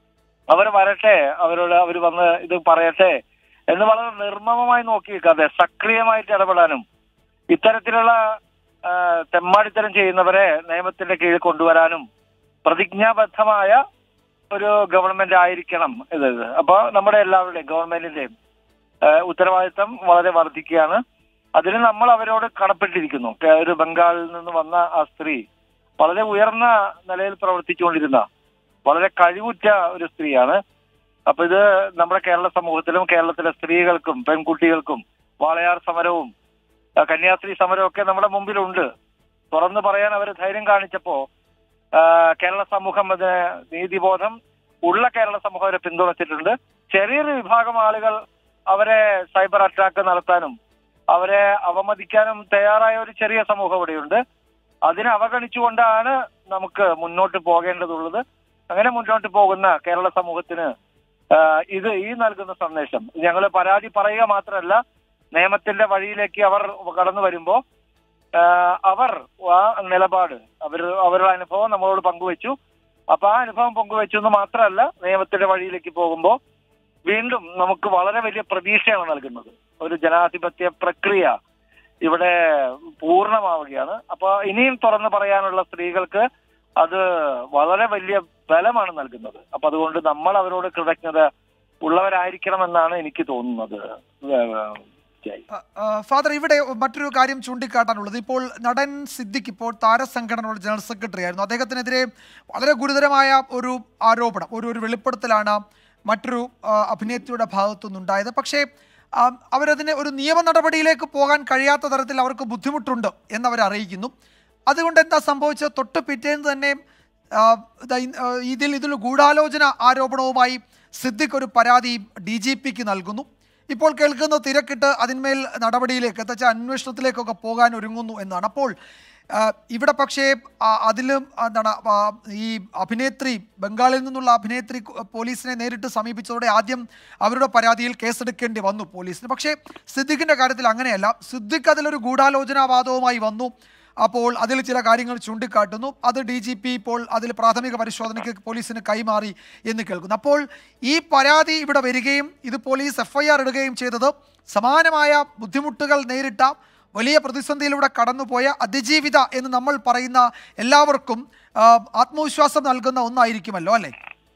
അവർ വരട്ടെ അവരോട് അവർ വന്ന് ഇത് പറയട്ടെ എന്ന് വളരെ നിർമ്മമമായി നോക്കി നിൽക്കാതെ സക്രിയമായിട്ട് ഇടപെടാനും ഇത്തരത്തിലുള്ള ആ, തെമ്മാടിത്തരം ചെയ്യുന്നവരെ നിയമത്തിന്റെ കീഴിൽ കൊണ്ടുവരാനും പ്രതിജ്ഞാബദ്ധമായ ഒരു ഗവൺമെന്റ് ആയിരിക്കണം ഇത് ഇത്. അപ്പൊ നമ്മുടെ എല്ലാവരുടെയും ഗവൺമെന്റിന്റെയും ആ, ഉത്തരവാദിത്തം വളരെ വർദ്ധിക്കുകയാണ് അതിന് നമ്മൾ അവരോട് കടപ്പെട്ടിരിക്കുന്നു കേ- ഒരു ബംഗാളിൽ നിന്ന് വന്ന ആ സ്ത്രീ വളരെ ഉയർന്ന നിലയിൽ പ്രവർത്തിച്ചുകൊണ്ടിരുന്ന വളരെ കഴിവുറ്റ ഒരു സ്ത്രീയാണ് അപ്പൊ ഇത് നമ്മുടെ കേരള സമൂഹത്തിലും കേരളത്തിലെ സ്ത്രീകൾക്കും പെൺകുട്ടികൾക്കും വാളയാർ സമരവും ആ, കന്യാസ്ത്രീ സമരവും ഒക്കെ നമ്മുടെ മുമ്പിലുണ്ട് തുറന്നു പറയാൻ അവർ ധൈര്യം കാണിച്ചപ്പോ ആ, കേരള സമൂഹം അതിന് നീതിബോധം ഉള്ള കേരള സമൂഹം അവരെ പിന്തുണച്ചിട്ടുണ്ട് ചെറിയൊരു വിഭാഗം ആളുകൾ അവരെ സൈബർ അറ്റാക്ക് നടത്താനും അവരെ അവമതിക്കാനും തയ്യാറായ ഒരു ചെറിയ സമൂഹം ഇവിടെയുണ്ട് അതിനെ അവഗണിച്ചുകൊണ്ടാണ് നമുക്ക് മുന്നോട്ട് പോകേണ്ടതുള്ളത് അങ്ങനെ മുന്നോട്ട് പോകുന്ന കേരള സമൂഹത്തിന് ആ, ഇത് ഈ നൽകുന്ന സന്ദേശം ഞങ്ങൾ പരാതി പറയുക മാത്രമല്ല നിയമത്തിന്റെ വഴിയിലേക്ക് അവർ കടന്നു വരുമ്പോ ആ, അവർ ആ നിലപാട് അവർ അവരുടെ അനുഭവം നമ്മളോട് പങ്കുവച്ചു അപ്പൊ ആ അനുഭവം പങ്കുവച്ചു എന്ന് മാത്രമല്ല നിയമത്തിന്റെ വഴിയിലേക്ക് പോകുമ്പോൾ വീണ്ടും നമുക്ക് വളരെ വലിയ പ്രതീക്ഷയാണ് നൽകുന്നത് ഒരു ജനാധിപത്യ പ്രക്രിയ ഇവിടെ പൂർണ്ണമാവുകയാണ് അപ്പൊ ഇനിയും തുറന്നു പറയാനുള്ള സ്ത്രീകൾക്ക് അത് വളരെ വലിയ ബലമാണ് നൽകുന്നത് അപ്പൊ അതുകൊണ്ട് നമ്മൾ അവരോട് കൃതജ്ഞത ഉള്ളവരായിരിക്കണമെന്നാണ് എനിക്ക് തോന്നുന്നത് ഏഹ്, ജയ് ആ, ഫാദർ ഇവിടെ മറ്റൊരു കാര്യം ചൂണ്ടിക്കാട്ടാനുള്ളത് ഇപ്പോൾ നടൻ സിദ്ദിഖ് ഇപ്പോൾ താരസംഘടനയുടെ ജനറൽ സെക്രട്ടറി ആയിരുന്നു അദ്ദേഹത്തിനെതിരെ വളരെ ഗുരുതരമായ ഒരു ആരോപണം ഒരു ഒരു വെളിപ്പെടുത്തലാണ് മറ്റൊരു ആ, അഭിനേത്രിയുടെ ഭാഗത്തുനിന്നുണ്ടായത് പക്ഷേ ആ, അവരതിന് ഒരു നിയമ നടപടിയിലേക്ക് പോകാൻ കഴിയാത്ത തരത്തിൽ അവർക്ക് ബുദ്ധിമുട്ടുണ്ട് എന്നവർ അറിയിക്കുന്നു അതുകൊണ്ട് എന്താ സംഭവിച്ചത് തൊട്ട് പിറ്റേന്ന് തന്നെ ആ, ദാ ഇ- ആ, ഇതിൽ ഇതിൽ ഗൂഢാലോചന ആരോപണവുമായി സിദ്ദിഖ് ഒരു പരാതി ഡി ജി പിക്ക് നൽകുന്നു ഇപ്പോൾ കേൾക്കുന്ന തിരക്കിട്ട് അതിന്മേൽ നടപടിയിലേക്ക് എന്നുവെച്ചാൽ അന്വേഷണത്തിലേക്കൊക്കെ പോകാൻ ഒരുങ്ങുന്നു എന്നാണ് അപ്പോൾ ആ, ഇവിടെ പക്ഷേ ആ, അതിലും എന്താണ് ആ, ഈ അഭിനേത്രി ബംഗാളിൽ നിന്നുള്ള അഭിനേത്രി കു- പോലീസിനെ നേരിട്ട് സമീപിച്ചതോടെ ആദ്യം അവരുടെ പരാതിയിൽ കേസെടുക്കേണ്ടി വന്നു പോലീസിന് പക്ഷേ സിദ്ദിഖിൻ്റെ കാര്യത്തിൽ അങ്ങനെയല്ല സിദ്ദിഖ് അതിലൊരു ഗൂഢാലോചനാവാദവുമായി വന്നു അപ്പോൾ അതിൽ ചില കാര്യങ്ങൾ ചൂണ്ടിക്കാട്ടുന്നു അത് ഡി ജി പി ഇപ്പോൾ അതിൽ പ്രാഥമിക പരിശോധനയ്ക്ക് പോലീസിന് കൈമാറി എന്ന് കേൾക്കുന്നു അപ്പോൾ ഈ പരാതി ഇവിടെ വരികയും ഇത് പോലീസ് എഫ് ഐ ആർ ഇടുകയും ചെയ്തത് സമാനമായ ബുദ്ധിമുട്ടുകൾ നേരിട്ട വലിയ പ്രതിസന്ധിയിലൂടെ കടന്നുപോയ അതിജീവിത എന്ന് നമ്മൾ പറയുന്ന എല്ലാവർക്കും ആ, ആത്മവിശ്വാസം നൽകുന്ന ഒന്നായിരിക്കുമല്ലോ അല്ലേ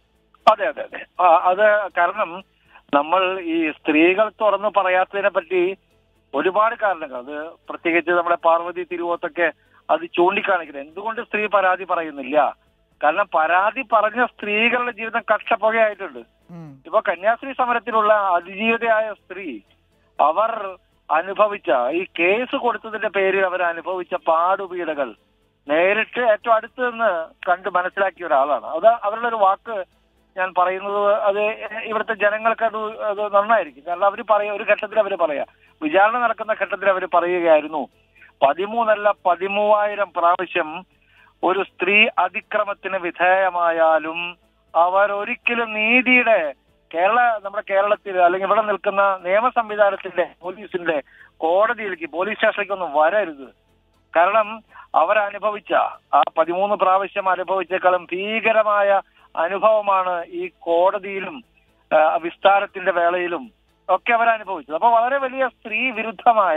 അതെ അതെ അതെ ആ, അത് കാരണം നമ്മൾ ഈ സ്ത്രീകൾ തുറന്നു പറയാത്തതിനെ പറ്റി ഒരുപാട് കാരണങ്ങൾ അത് പ്രത്യേകിച്ച് നമ്മുടെ പാർവതി തിരുവോത്തൊക്കെ അത് ചൂണ്ടിക്കാണിക്കുന്നത് എന്തുകൊണ്ട് സ്ത്രീ പരാതി പറയുന്നില്ല കാരണം പരാതി പറഞ്ഞ സ്ത്രീകളുടെ ജീവിതം കക്ഷപ്പുകയായിട്ടുണ്ട് ഇപ്പൊ കന്യാസ്ത്രീ സമരത്തിലുള്ള അതിജീവിതയായ സ്ത്രീ അവർ അനുഭവിച്ച ഈ കേസ് കൊടുത്തതിന്റെ പേരിൽ അവർ അനുഭവിച്ച പാടുപീടകൾ നേരിട്ട് ഏറ്റവും അടുത്ത് നിന്ന് കണ്ട് മനസ്സിലാക്കിയ ഒരാളാണ് അത് അവരുടെ ഒരു വാക്ക് ഞാൻ പറയുന്നത് അത് ഇവിടുത്തെ ജനങ്ങൾക്ക് അത് അത് നന്നായിരിക്കും കാരണം അവർ പറയ ഒരു ഘട്ടത്തിൽ അവർ പറയാ വിചാരണ നടക്കുന്ന ഘട്ടത്തിൽ അവർ പറയുകയായിരുന്നു പതിമൂന്നല്ല പതിമൂവായിരം പ്രാവശ്യം ഒരു സ്ത്രീ അതിക്രമത്തിന് വിധേയമായാലും അവർ ഒരിക്കലും നീതിയുടെ കേരള നമ്മുടെ കേരളത്തിൽ അല്ലെങ്കിൽ ഇവിടെ നിൽക്കുന്ന നിയമ സംവിധാനത്തിന്റെ പോലീസിന്റെ കോടതിയിലേക്ക് പോലീസ് സ്റ്റേഷനിലേക്കൊന്നും വരരുത് കാരണം അവരനുഭവിച്ച ആ പതിമൂന്ന് പ്രാവശ്യം അനുഭവിച്ചേക്കാളും ഭീകരമായ അനുഭവമാണ് ഈ കോടതിയിലും ആ, വിസ്താരത്തിന്റെ വേളയിലും ഒക്കെ അവർ അനുഭവിച്ചത് അപ്പൊ വളരെ വലിയ സ്ത്രീ വിരുദ്ധമായ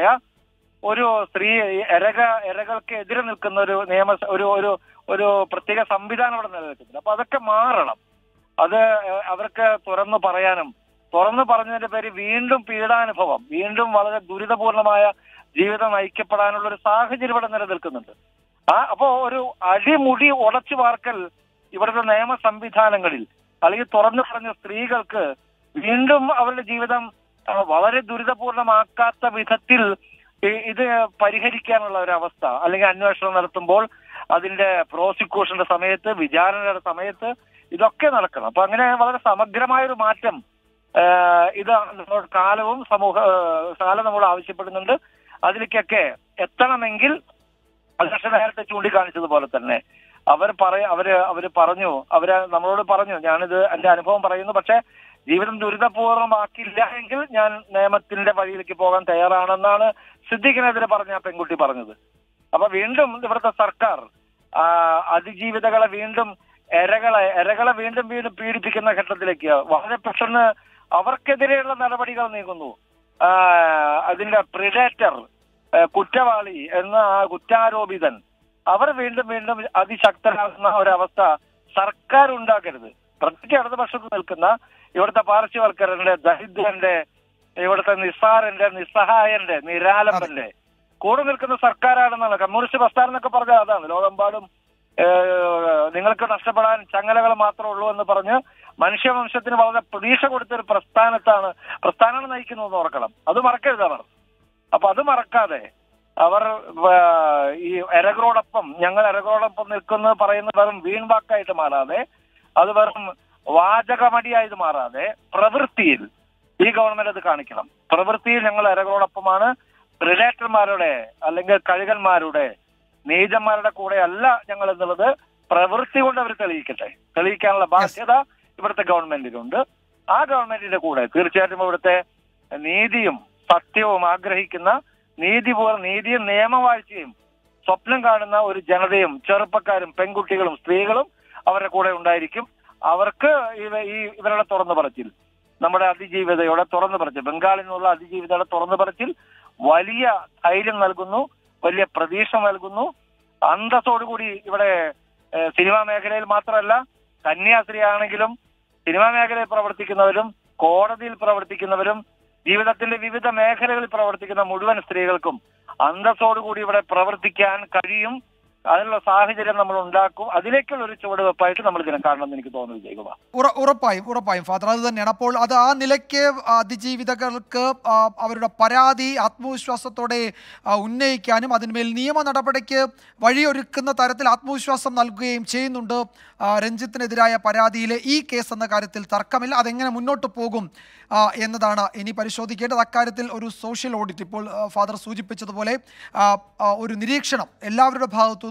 ഒരു സ്ത്രീ ഈ എരക എരകൾക്ക് എതിരെ നിൽക്കുന്ന ഒരു നിയമ ഒരു ഒരു ഒരു പ്രത്യേക സംവിധാനം അവിടെ നിലനിൽക്കുന്നുണ്ട് അപ്പൊ അതൊക്കെ മാറണം അത് ഏഹ്, അവർക്ക് തുറന്നു പറയാനും തുറന്നു പറഞ്ഞതിന്റെ പേര് വീണ്ടും പീഡാനുഭവം വീണ്ടും വളരെ ദുരിതപൂർണമായ ജീവിതം നയിക്കപ്പെടാനുള്ള ഒരു സാഹചര്യം ഇവിടെ നിലനിൽക്കുന്നുണ്ട് ആ അപ്പോ ഒരു അടിമുടി ഉടച്ചു വാർക്കൽ ഇവിടുത്തെ നിയമ സംവിധാനങ്ങളിൽ അല്ലെങ്കിൽ തുറന്നു പറഞ്ഞ സ്ത്രീകൾക്ക് വീണ്ടും അവരുടെ ജീവിതം ആ, വളരെ ദുരിതപൂർണമാക്കാത്ത വിധത്തിൽ ഈ- ഇത് പരിഹരിക്കാനുള്ള ഒരു അവസ്ഥ അല്ലെങ്കിൽ അന്വേഷണം നടത്തുമ്പോൾ അതിന്റെ പ്രോസിക്യൂഷന്റെ സമയത്ത് വിചാരണയുടെ സമയത്ത് ഇതൊക്കെ നടക്കണം അപ്പൊ അങ്ങനെ വളരെ സമഗ്രമായ ഒരു മാറ്റം ആ, ഇത് നമ്മുടെ കാലവും സമൂഹ ആ, കാലം നമ്മൾ ആവശ്യപ്പെടുന്നുണ്ട് അതിലേക്കൊക്കെ എത്തണമെങ്കിൽ അധ്യക്ഷൻ നേരത്തെ ചൂണ്ടിക്കാണിച്ചതുപോലെ തന്നെ അവർ പറയ അവര് അവര് പറഞ്ഞു അവര് നമ്മളോട് പറഞ്ഞു ഞാനിത് എന്റെ അനുഭവം പറയുന്നു പക്ഷെ ജീവിതം ദുരിതപൂർവ്വമാക്കില്ല എങ്കിൽ ഞാൻ നിയമത്തിന്റെ വഴിയിലേക്ക് പോകാൻ തയ്യാറാണെന്നാണ് സിദ്ദിഖിനെതിരെ പറഞ്ഞ ആ പെൺകുട്ടി പറഞ്ഞത് അപ്പൊ വീണ്ടും ഇവിടുത്തെ സർക്കാർ ആ, അതിജീവിതകളെ വീണ്ടും എരകളെ എരകളെ വീണ്ടും വീണ്ടും പീഡിപ്പിക്കുന്ന ഘട്ടത്തിലേക്ക് വളരെ പെട്ടെന്ന് അവർക്കെതിരെയുള്ള നടപടികൾ നീങ്ങുന്നു ആ, അതിന്റെ പ്രിഡേറ്റർ കുറ്റവാളി എന്ന ആ കുറ്റാരോപിതൻ അവർ വീണ്ടും വീണ്ടും അതിശക്തരാകുന്ന ഒരവസ്ഥ സർക്കാർ ഉണ്ടാക്കരുത് പ്രത്യേകിച്ച് ഇടതുപക്ഷത്ത് നിൽക്കുന്ന ഇവിടുത്തെ പാർശ്വവൽക്കരന്റെ ദരിദ്രന്റെ ഇവിടുത്തെ നിസ്സാരന്റെ നിസ്സഹായന്റെ നിരാലംബന്റെ കൂടെ നിൽക്കുന്ന സർക്കാരാണെന്നാണ് കമ്മ്യൂണിസ്റ്റ് പ്രസ്ഥാനം എന്നൊക്കെ പറഞ്ഞാൽ അതാണ് ലോകമെമ്പാടും ഏഹ്, നിങ്ങൾക്ക് നഷ്ടപ്പെടാൻ ചങ്ങലകൾ മാത്രമേ ഉള്ളൂ എന്ന് പറഞ്ഞ് മനുഷ്യവംശത്തിന് വളരെ പ്രതീക്ഷ കൊടുത്ത ഒരു പ്രസ്ഥാനത്താണ് പ്രസ്ഥാനമാണ് നയിക്കുന്നതെന്ന് ഓർക്കണം അത് മറക്കരുത് അവർ അപ്പൊ അത് മറക്കാതെ അവർ ആ, ഈ എരകളോടൊപ്പം ഞങ്ങൾ എരകളോടൊപ്പം നിൽക്കുന്നു പറയുന്നത് വെറും വീൺവാക്കായിട്ട് മാറാതെ അത് വെറും വാചകമടിയായിട്ട് മാറാതെ പ്രവൃത്തിയിൽ ഈ ഗവൺമെന്റ് അത് കാണിക്കണം പ്രവൃത്തിയിൽ ഞങ്ങൾ എരകളോടൊപ്പമാണ് പ്രിഡേറ്റർമാരുടെ അല്ലെങ്കിൽ കഴുകന്മാരുടെ നീചന്മാരുടെ കൂടെ അല്ല ഞങ്ങൾ എന്നുള്ളത് പ്രവൃത്തി കൊണ്ട് അവർ തെളിയിക്കട്ടെ തെളിയിക്കാനുള്ള ബാധ്യത ഇവിടുത്തെ ഗവൺമെന്റിനുണ്ട് ആ ഗവൺമെന്റിന്റെ കൂടെ തീർച്ചയായിട്ടും ഇവിടുത്തെ നീതിയും സത്യവും ആഗ്രഹിക്കുന്ന നീതിപൂർവ്വം നീതിയും നിയമവാഴ്ചയും സ്വപ്നം കാണുന്ന ഒരു ജനതയും ചെറുപ്പക്കാരും പെൺകുട്ടികളും സ്ത്രീകളും അവരുടെ കൂടെ ഉണ്ടായിരിക്കും അവർക്ക് ഇവ ഈ ഇവരുടെ തുറന്നു പറച്ചിൽ നമ്മുടെ അതിജീവിതയുടെ തുറന്നു പറച്ചിൽ ബംഗാളിൽ നിന്നുള്ള അതിജീവിതയുടെ തുറന്നു പറച്ചിൽ വലിയ ധൈര്യം നൽകുന്നു വലിയ പ്രതീക്ഷ നൽകുന്നു അന്തസ്സോടുകൂടി ഇവിടെ ഏഹ്, സിനിമാ മേഖലയിൽ മാത്രമല്ല കന്യാസ്ത്രീ ആണെങ്കിലും സിനിമാ മേഖലയിൽ പ്രവർത്തിക്കുന്നവരും കോടതിയിൽ പ്രവർത്തിക്കുന്നവരും ജീവിതത്തിന്റെ വിവിധ മേഖലകളിൽ പ്രവർത്തിക്കുന്ന മുഴുവൻ സ്ത്രീകൾക്കും അന്തസ്സോടുകൂടി ഇവിടെ പ്രവർത്തിക്കാൻ കഴിയും അതിനുള്ള സാഹചര്യം നമ്മൾ ഉണ്ടാക്കും അതിലേക്കുള്ള ഒരു ചുവടുവെപ്പായിട്ട് നമ്മൾ ഇതിനെ കാണണമെന്ന് എനിക്ക് തോന്നുന്നു ജയകുമാർ ഉറ- ഉറപ്പായും ഉറപ്പായും ഫാദർ അത് തന്നെയാണ് അപ്പോൾ അത് ആ നിലയ്ക്ക് അതിജീവിതകൾക്ക് ആ, അവരുടെ പരാതി ആത്മവിശ്വാസത്തോടെ ആ, ഉന്നയിക്കാനും അതിന്മേൽ നിയമ നടപടിക്ക് വഴിയൊരുക്കുന്ന തരത്തിൽ ആത്മവിശ്വാസം നൽകുകയും ചെയ്യുന്നുണ്ട് ആ, രഞ്ജിത്തിനെതിരായ പരാതിയിലെ ഈ കേസ് എന്ന കാര്യത്തിൽ തർക്കമില്ല അതെങ്ങനെ മുന്നോട്ട് പോകും ആ, എന്നതാണ് ഇനി പരിശോധിക്കേണ്ടത് അക്കാര്യത്തിൽ ഒരു സോഷ്യൽ ഓഡിറ്റ് ഇപ്പോൾ ആ, ഫാദർ സൂചിപ്പിച്ചതുപോലെ ആ, ആ, ഒരു നിരീക്ഷണം എല്ലാവരുടെ ഭാഗത്തു നിന്നും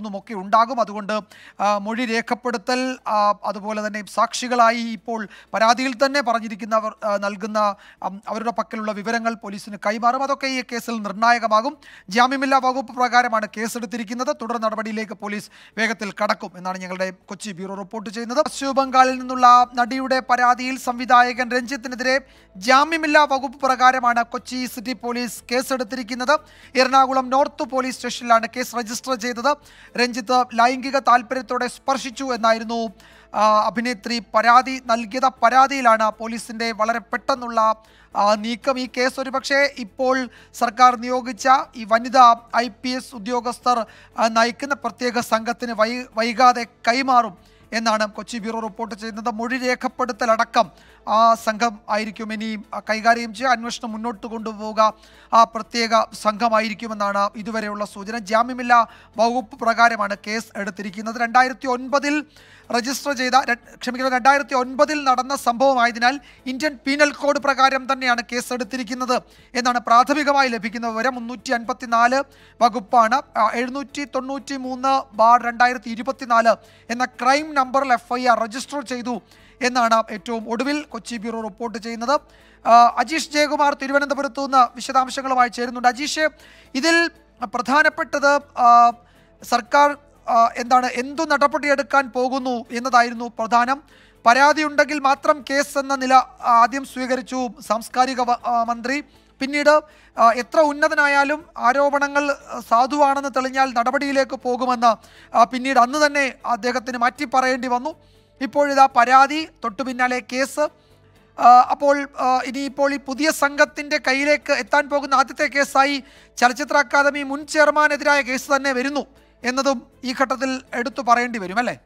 മറ്റൊന്നും ഒക്കെ ഉണ്ടാകും അതുകൊണ്ട് ആ, മൊഴി രേഖപ്പെടുത്തൽ ആ, അതുപോലെ തന്നെ സാക്ഷികളായി ഇപ്പോൾ പരാതിയിൽ തന്നെ പറഞ്ഞിരിക്കുന്നവർ ആ, നൽകുന്ന അം, അവരുടെ പക്കലുള്ള വിവരങ്ങൾ പോലീസിന് കൈമാറും അതൊക്കെ ഈ കേസിൽ നിർണായകമാകും ജാമ്യമില്ലാ വകുപ്പ് പ്രകാരമാണ് കേസെടുത്തിരിക്കുന്നത് തുടർ നടപടിയിലേക്ക് പോലീസ് വേഗത്തിൽ കടക്കും എന്നാണ് ഞങ്ങളുടെ കൊച്ചി ബ്യൂറോ റിപ്പോർട്ട് ചെയ്യുന്നത് പശ്ചിമ ബംഗാളിൽ നിന്നുള്ള നടിയുടെ പരാതിയിൽ സംവിധായകൻ രഞ്ജിത്തിനെതിരെ ജാമ്യമില്ലാ വകുപ്പ് പ്രകാരമാണ് കൊച്ചി സിറ്റി പോലീസ് കേസെടുത്തിരിക്കുന്നത് എറണാകുളം നോർത്ത് പോലീസ് സ്റ്റേഷനിലാണ് കേസ് രജിസ്റ്റർ ചെയ്തത് രഞ്ജിത്ത് ലൈംഗിക താല്പര്യത്തോടെ സ്പർശിച്ചു എന്നായിരുന്നു ആ, അഭിനേത്രി പരാതി നൽകിയത് ആ പരാതിയിലാണ് പോലീസിന്റെ വളരെ പെട്ടെന്നുള്ള ആ, നീക്കം ഈ കേസ് ഒരുപക്ഷെ ഇപ്പോൾ സർക്കാർ നിയോഗിച്ച ഈ വനിതാ ഐ പി എസ് ഉദ്യോഗസ്ഥർ ആ, നയിക്കുന്ന പ്രത്യേക സംഘത്തിന് വൈ വൈകാതെ കൈമാറും എന്നാണ് കൊച്ചി ബ്യൂറോ റിപ്പോർട്ട് ചെയ്യുന്നത് മൊഴി രേഖപ്പെടുത്തലടക്കം ആ സംഘം ആയിരിക്കും ഇനി ആ, കൈകാര്യം ചെയ്യുക അന്വേഷണം മുന്നോട്ട് കൊണ്ടുപോവുക ആ പ്രത്യേക സംഘമായിരിക്കുമെന്നാണ് ഇതുവരെയുള്ള സൂചന ജാമ്യമില്ലാ വകുപ്പ് പ്രകാരമാണ് കേസ് എടുത്തിരിക്കുന്നത് രണ്ടായിരത്തി ഒൻപതിൽ രജിസ്റ്റർ ചെയ്ത ര- ക്ഷമിക്കണം രണ്ടായിരത്തി ഒൻപതിൽ നടന്ന സംഭവമായതിനാൽ ഇന്ത്യൻ പീനൽ കോഡ് പ്രകാരം തന്നെയാണ് കേസ് എടുത്തിരിക്കുന്നത് എന്നാണ് പ്രാഥമികമായി ലഭിക്കുന്ന വിവരം മുന്നൂറ്റി അൻപത്തിനാല് വകുപ്പാണ് എഴുന്നൂറ്റി തൊണ്ണൂറ്റി മൂന്ന് ബാർ രണ്ടായിരത്തി ഇരുപത്തിനാല് എന്ന ക്രൈം നമ്പറിൽ എഫ് ഐ ആർ രജിസ്റ്റർ ചെയ്തു എന്നാണ് ഏറ്റവും ഒടുവിൽ കൊച്ചി ബ്യൂറോ റിപ്പോർട്ട് ചെയ്യുന്നത് ആ, അജീഷ് ജയകുമാർ തിരുവനന്തപുരത്തു നിന്ന് വിശദാംശങ്ങളുമായി ചേരുന്നുണ്ട് അജീഷ് ഇതിൽ പ്രധാനപ്പെട്ടത് ആ, സർക്കാർ ആ, എന്താണ് എന്തു നടപടിയെടുക്കാൻ പോകുന്നു എന്നതായിരുന്നു പ്രധാനം പരാതി ഉണ്ടെങ്കിൽ മാത്രം കേസ് എന്ന നില ആദ്യം സ്വീകരിച്ചു സാംസ്കാരിക വ- ആ, മന്ത്രി പിന്നീട് ആ, എത്ര ഉന്നതനായാലും ആരോപണങ്ങൾ ആ, സാധുവാണെന്ന് തെളിഞ്ഞാൽ നടപടിയിലേക്ക് പോകുമെന്ന് ആ, പിന്നീട് അന്ന് തന്നെ അദ്ദേഹത്തിന് മാറ്റി പറയേണ്ടി വന്നു ഇപ്പോഴിതാ പരാതി തൊട്ടു പിന്നാലെ കേസ് ആ, അപ്പോൾ ആ, ഇനിയിപ്പോൾ ഈ പുതിയ സംഘത്തിന്റെ കയ്യിലേക്ക് എത്താൻ പോകുന്ന ആദ്യത്തെ കേസായി ചലച്ചിത്ര അക്കാദമി മുൻ ചെയർമാനെതിരായ കേസ് തന്നെ വരുന്നു എന്നതും ഈ ഘട്ടത്തിൽ എടുത്തു പറയേണ്ടി വരും അല്ലേ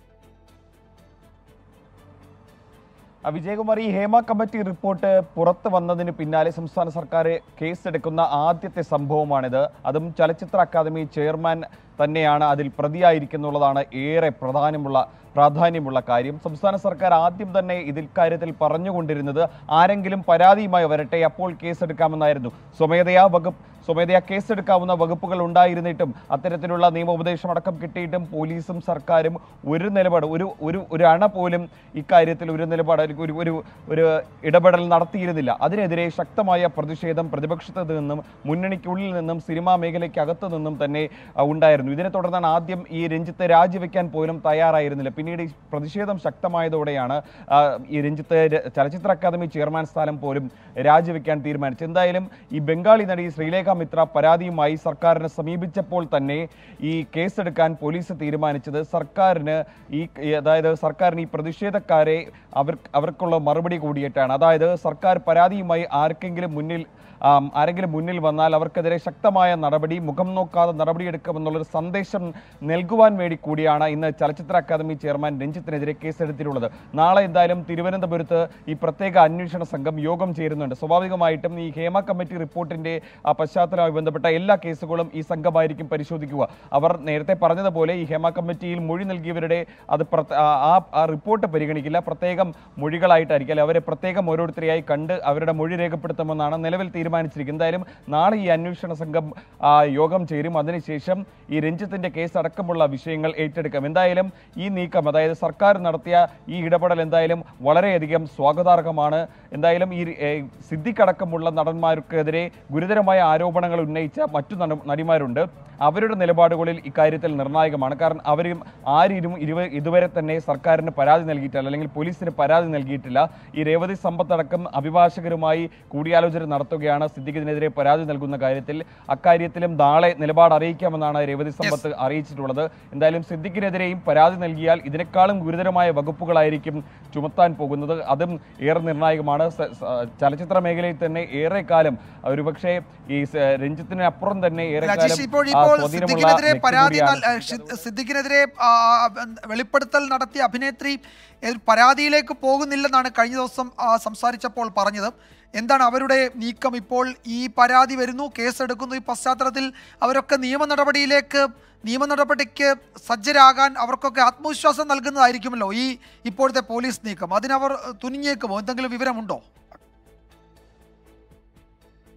ആ, വിജയകുമാർ ഈ ഹേമ കമ്മിറ്റി റിപ്പോർട്ട് പുറത്തു വന്നതിന് പിന്നാലെ സംസ്ഥാന സർക്കാർ കേസെടുക്കുന്ന ആദ്യത്തെ സംഭവമാണിത് അതും ചലച്ചിത്ര അക്കാദമി ചെയർമാൻ തന്നെയാണ് അതിൽ പ്രതിയായിരിക്കുന്നുള്ളതാണ് ഏറെ പ്രധാനമുള്ള പ്രാധാന്യമുള്ള കാര്യം സംസ്ഥാന സർക്കാർ ആദ്യം തന്നെ ഇതിൽ കാര്യത്തിൽ പറഞ്ഞുകൊണ്ടിരുന്നത് ആരെങ്കിലും പരാതിയുമായി വരട്ടെ അപ്പോൾ കേസെടുക്കാമെന്നായിരുന്നു സ്വമേധയാ വകുപ്പ് സ്വമേധയാ കേസെടുക്കാവുന്ന വകുപ്പുകൾ ഉണ്ടായിരുന്നിട്ടും അത്തരത്തിലുള്ള നിയമോപദേശം അടക്കം കിട്ടിയിട്ടും പോലീസും സർക്കാരും ഒരു നിലപാട് ഒരു ഒരു ഒരു അണ പോലും ഇക്കാര്യത്തിൽ ഒരു നിലപാട് അല്ലെങ്കിൽ ഒരു ഒരു ഒരു ഇടപെടൽ നടത്തിയിരുന്നില്ല അതിനെതിരെ ശക്തമായ പ്രതിഷേധം പ്രതിപക്ഷത്ത് നിന്നും മുന്നണിക്കുള്ളിൽ നിന്നും സിനിമാ മേഖലയ്ക്കകത്ത് നിന്നും തന്നെ ആ, ഉണ്ടായിരുന്നു ഇതിനെ തുടർന്നാണ് ആദ്യം ഈ രഞ്ജിത്ത് രാജിവെക്കാൻ പോലും തയ്യാറായിരുന്നില്ല പിന്നീട് ഈ പ്രതിഷേധം ശക്തമായതോടെയാണ് ആ, ഈ രഞ്ജിത്ത് ര- ചലച്ചിത്ര അക്കാദമി ചെയർമാൻ സ്ഥാനം പോലും രാജിവെക്കാൻ തീരുമാനിച്ചു എന്തായാലും ഈ ബംഗാളി നടി ശ്രീലേഖ മിത്ര പരാതിയുമായി സർക്കാരിനെ സമീപിച്ചപ്പോൾ തന്നെ ഈ കേസെടുക്കാൻ പോലീസ് തീരുമാനിച്ചത് സർക്കാരിന് ഈ ഈ അതായത് സർക്കാരിന് ഈ പ്രതിഷേധക്കാരെ അവർ അവർക്കുള്ള മറുപടി കൂടിയിട്ടാണ് അതായത് സർക്കാർ പരാതിയുമായി ആർക്കെങ്കിലും മുന്നിൽ ആം, ആരെങ്കിലും മുന്നിൽ വന്നാൽ അവർക്കെതിരെ ശക്തമായ നടപടി മുഖം നോക്കാതെ നടപടിയെടുക്കുമെന്നുള്ളൊരു സന്ദേശം നൽകുവാൻ വേണ്ടി കൂടിയാണ് ഇന്ന് ചലച്ചിത്ര അക്കാദമി ചെയർമാൻ രഞ്ജിത്തിനെതിരെ കേസെടുത്തിട്ടുള്ളത് നാളെ എന്തായാലും തിരുവനന്തപുരത്ത് ഈ പ്രത്യേക അന്വേഷണ സംഘം യോഗം ചേരുന്നുണ്ട് സ്വാഭാവികമായിട്ടും ഈ ഹേമ കമ്മിറ്റി റിപ്പോർട്ടിന്റെ ആ പശ്ചാത്തലവുമായി ബന്ധപ്പെട്ട എല്ലാ കേസുകളും ഈ സംഘമായിരിക്കും പരിശോധിക്കുക അവർ നേരത്തെ പറഞ്ഞതുപോലെ ഈ ഹേമ കമ്മിറ്റിയിൽ മൊഴി നൽകിയവരുടെ അത് പ്രത്ത- ആ- ആ ആ റിപ്പോർട്ട് പരിഗണിക്കില്ല പ്രത്യേകം മൊഴികളായിട്ടായിരിക്കും അല്ലെ അവരെ പ്രത്യേകം ഓരോരുത്തരെയായി കണ്ട് അവരുടെ മൊഴി രേഖപ്പെടുത്തുമെന്നാണ് നിലവിൽ തീരുമാനിച്ചിരിക്കുന്നത് എന്തായാലും നാളെ ഈ അന്വേഷണ സംഘം ആ, യോഗം ചേരും അതിനുശേഷം ഈ രഞ്ജിത്തിന്റെ കേസ് അടക്കമുള്ള വിഷയങ്ങൾ ഏറ്റെടുക്കാം എന്തായാലും ഈ നീക്കം അതായത് സർക്കാർ നടത്തിയ ഈ ഇടപെടൽ എന്തായാലും വളരെയധികം സ്വാഗതാർഹമാണ് എന്തായാലും ഈ ഏ, സിദ്ദിഖടക്കമുള്ള നടന്മാർക്കെതിരെ ഗുരുതരമായ ആരോപണങ്ങൾ ഉന്നയിച്ച മറ്റു നട- നടിമാരുണ്ട് അവരുടെ നിലപാടുകളിൽ ഇക്കാര്യത്തിൽ നിർണായകമാണ് കാരണം അവരും ആരും ഇരുവ ഇതുവരെ തന്നെ സർക്കാരിന് പരാതി നൽകിയിട്ടില്ല അല്ലെങ്കിൽ പോലീസിന് പരാതി നൽകിയിട്ടില്ല ഈ രേവതി സമ്പത്തടക്കം അഭിഭാഷകരുമായി കൂടിയാലോചന നടത്തുകയാണ് സിദ്ദിഖിനെതിരെ പരാതി നൽകുന്ന കാര്യത്തിൽ അക്കാര്യത്തിലും നാളെ നിലപാട് അറിയിക്കാമെന്നാണ് രേവതി സമ്പത്ത് അറിയിച്ചിട്ടുള്ളത് എന്തായാലും സിദ്ദിഖിനെതിരെയും പരാതി നൽകിയാൽ ഇതിനേക്കാളും ഗുരുതരമായ വകുപ്പുകളായിരിക്കും ചുമത്താൻ പോകുന്നത് അതും ഏറെ നിർണായകമാണ് സ- സ- ചലച്ചിത്ര മേഖലയിൽ തന്നെ ഏറെ കാലം ഒരുപക്ഷെ ഈ സ- രഞ്ജിത്തിന് അപ്പുറം തന്നെ ഏറെ കാലം രാജേഷ് ഇപ്പോൾ ആ ഇപ്പോൾ സ്വാധീനമുള്ള സിദ്ദിഖിനെതിരെ വ്യക്തി പരാതി കൂടിയാണ്. നൽ- ഏഹ് ഷി- സിദ്ദിഖിനെതിരെ ആ, ആ, വെളിപ്പെടുത്തൽ നടത്തിയ അഭിനേത്രി ഏഹ് പരാതിയിലേക്ക് പോകുന്നില്ലെന്നാണ് കഴിഞ്ഞ ദിവസം ആ, സംസാരിച്ചപ്പോൾ പറഞ്ഞത് എന്താണ് അവരുടെ നീക്കം ഇപ്പോൾ ഈ പരാതി വരുന്നു കേസെടുക്കുന്നു ഈ പശ്ചാത്തലത്തിൽ അവരൊക്കെ നിയമ നടപടിയിലേക്ക് നിയമ നടപടിക്ക് സജ്ജരാകാൻ അവർക്കൊക്കെ ആത്മവിശ്വാസം നൽകുന്നതായിരിക്കുമല്ലോ ഈ ഇപ്പോഴത്തെ പോലീസ് നീക്കം അതിനവർ തുനിഞ്ഞേക്കുമോ എന്തെങ്കിലും വിവരമുണ്ടോ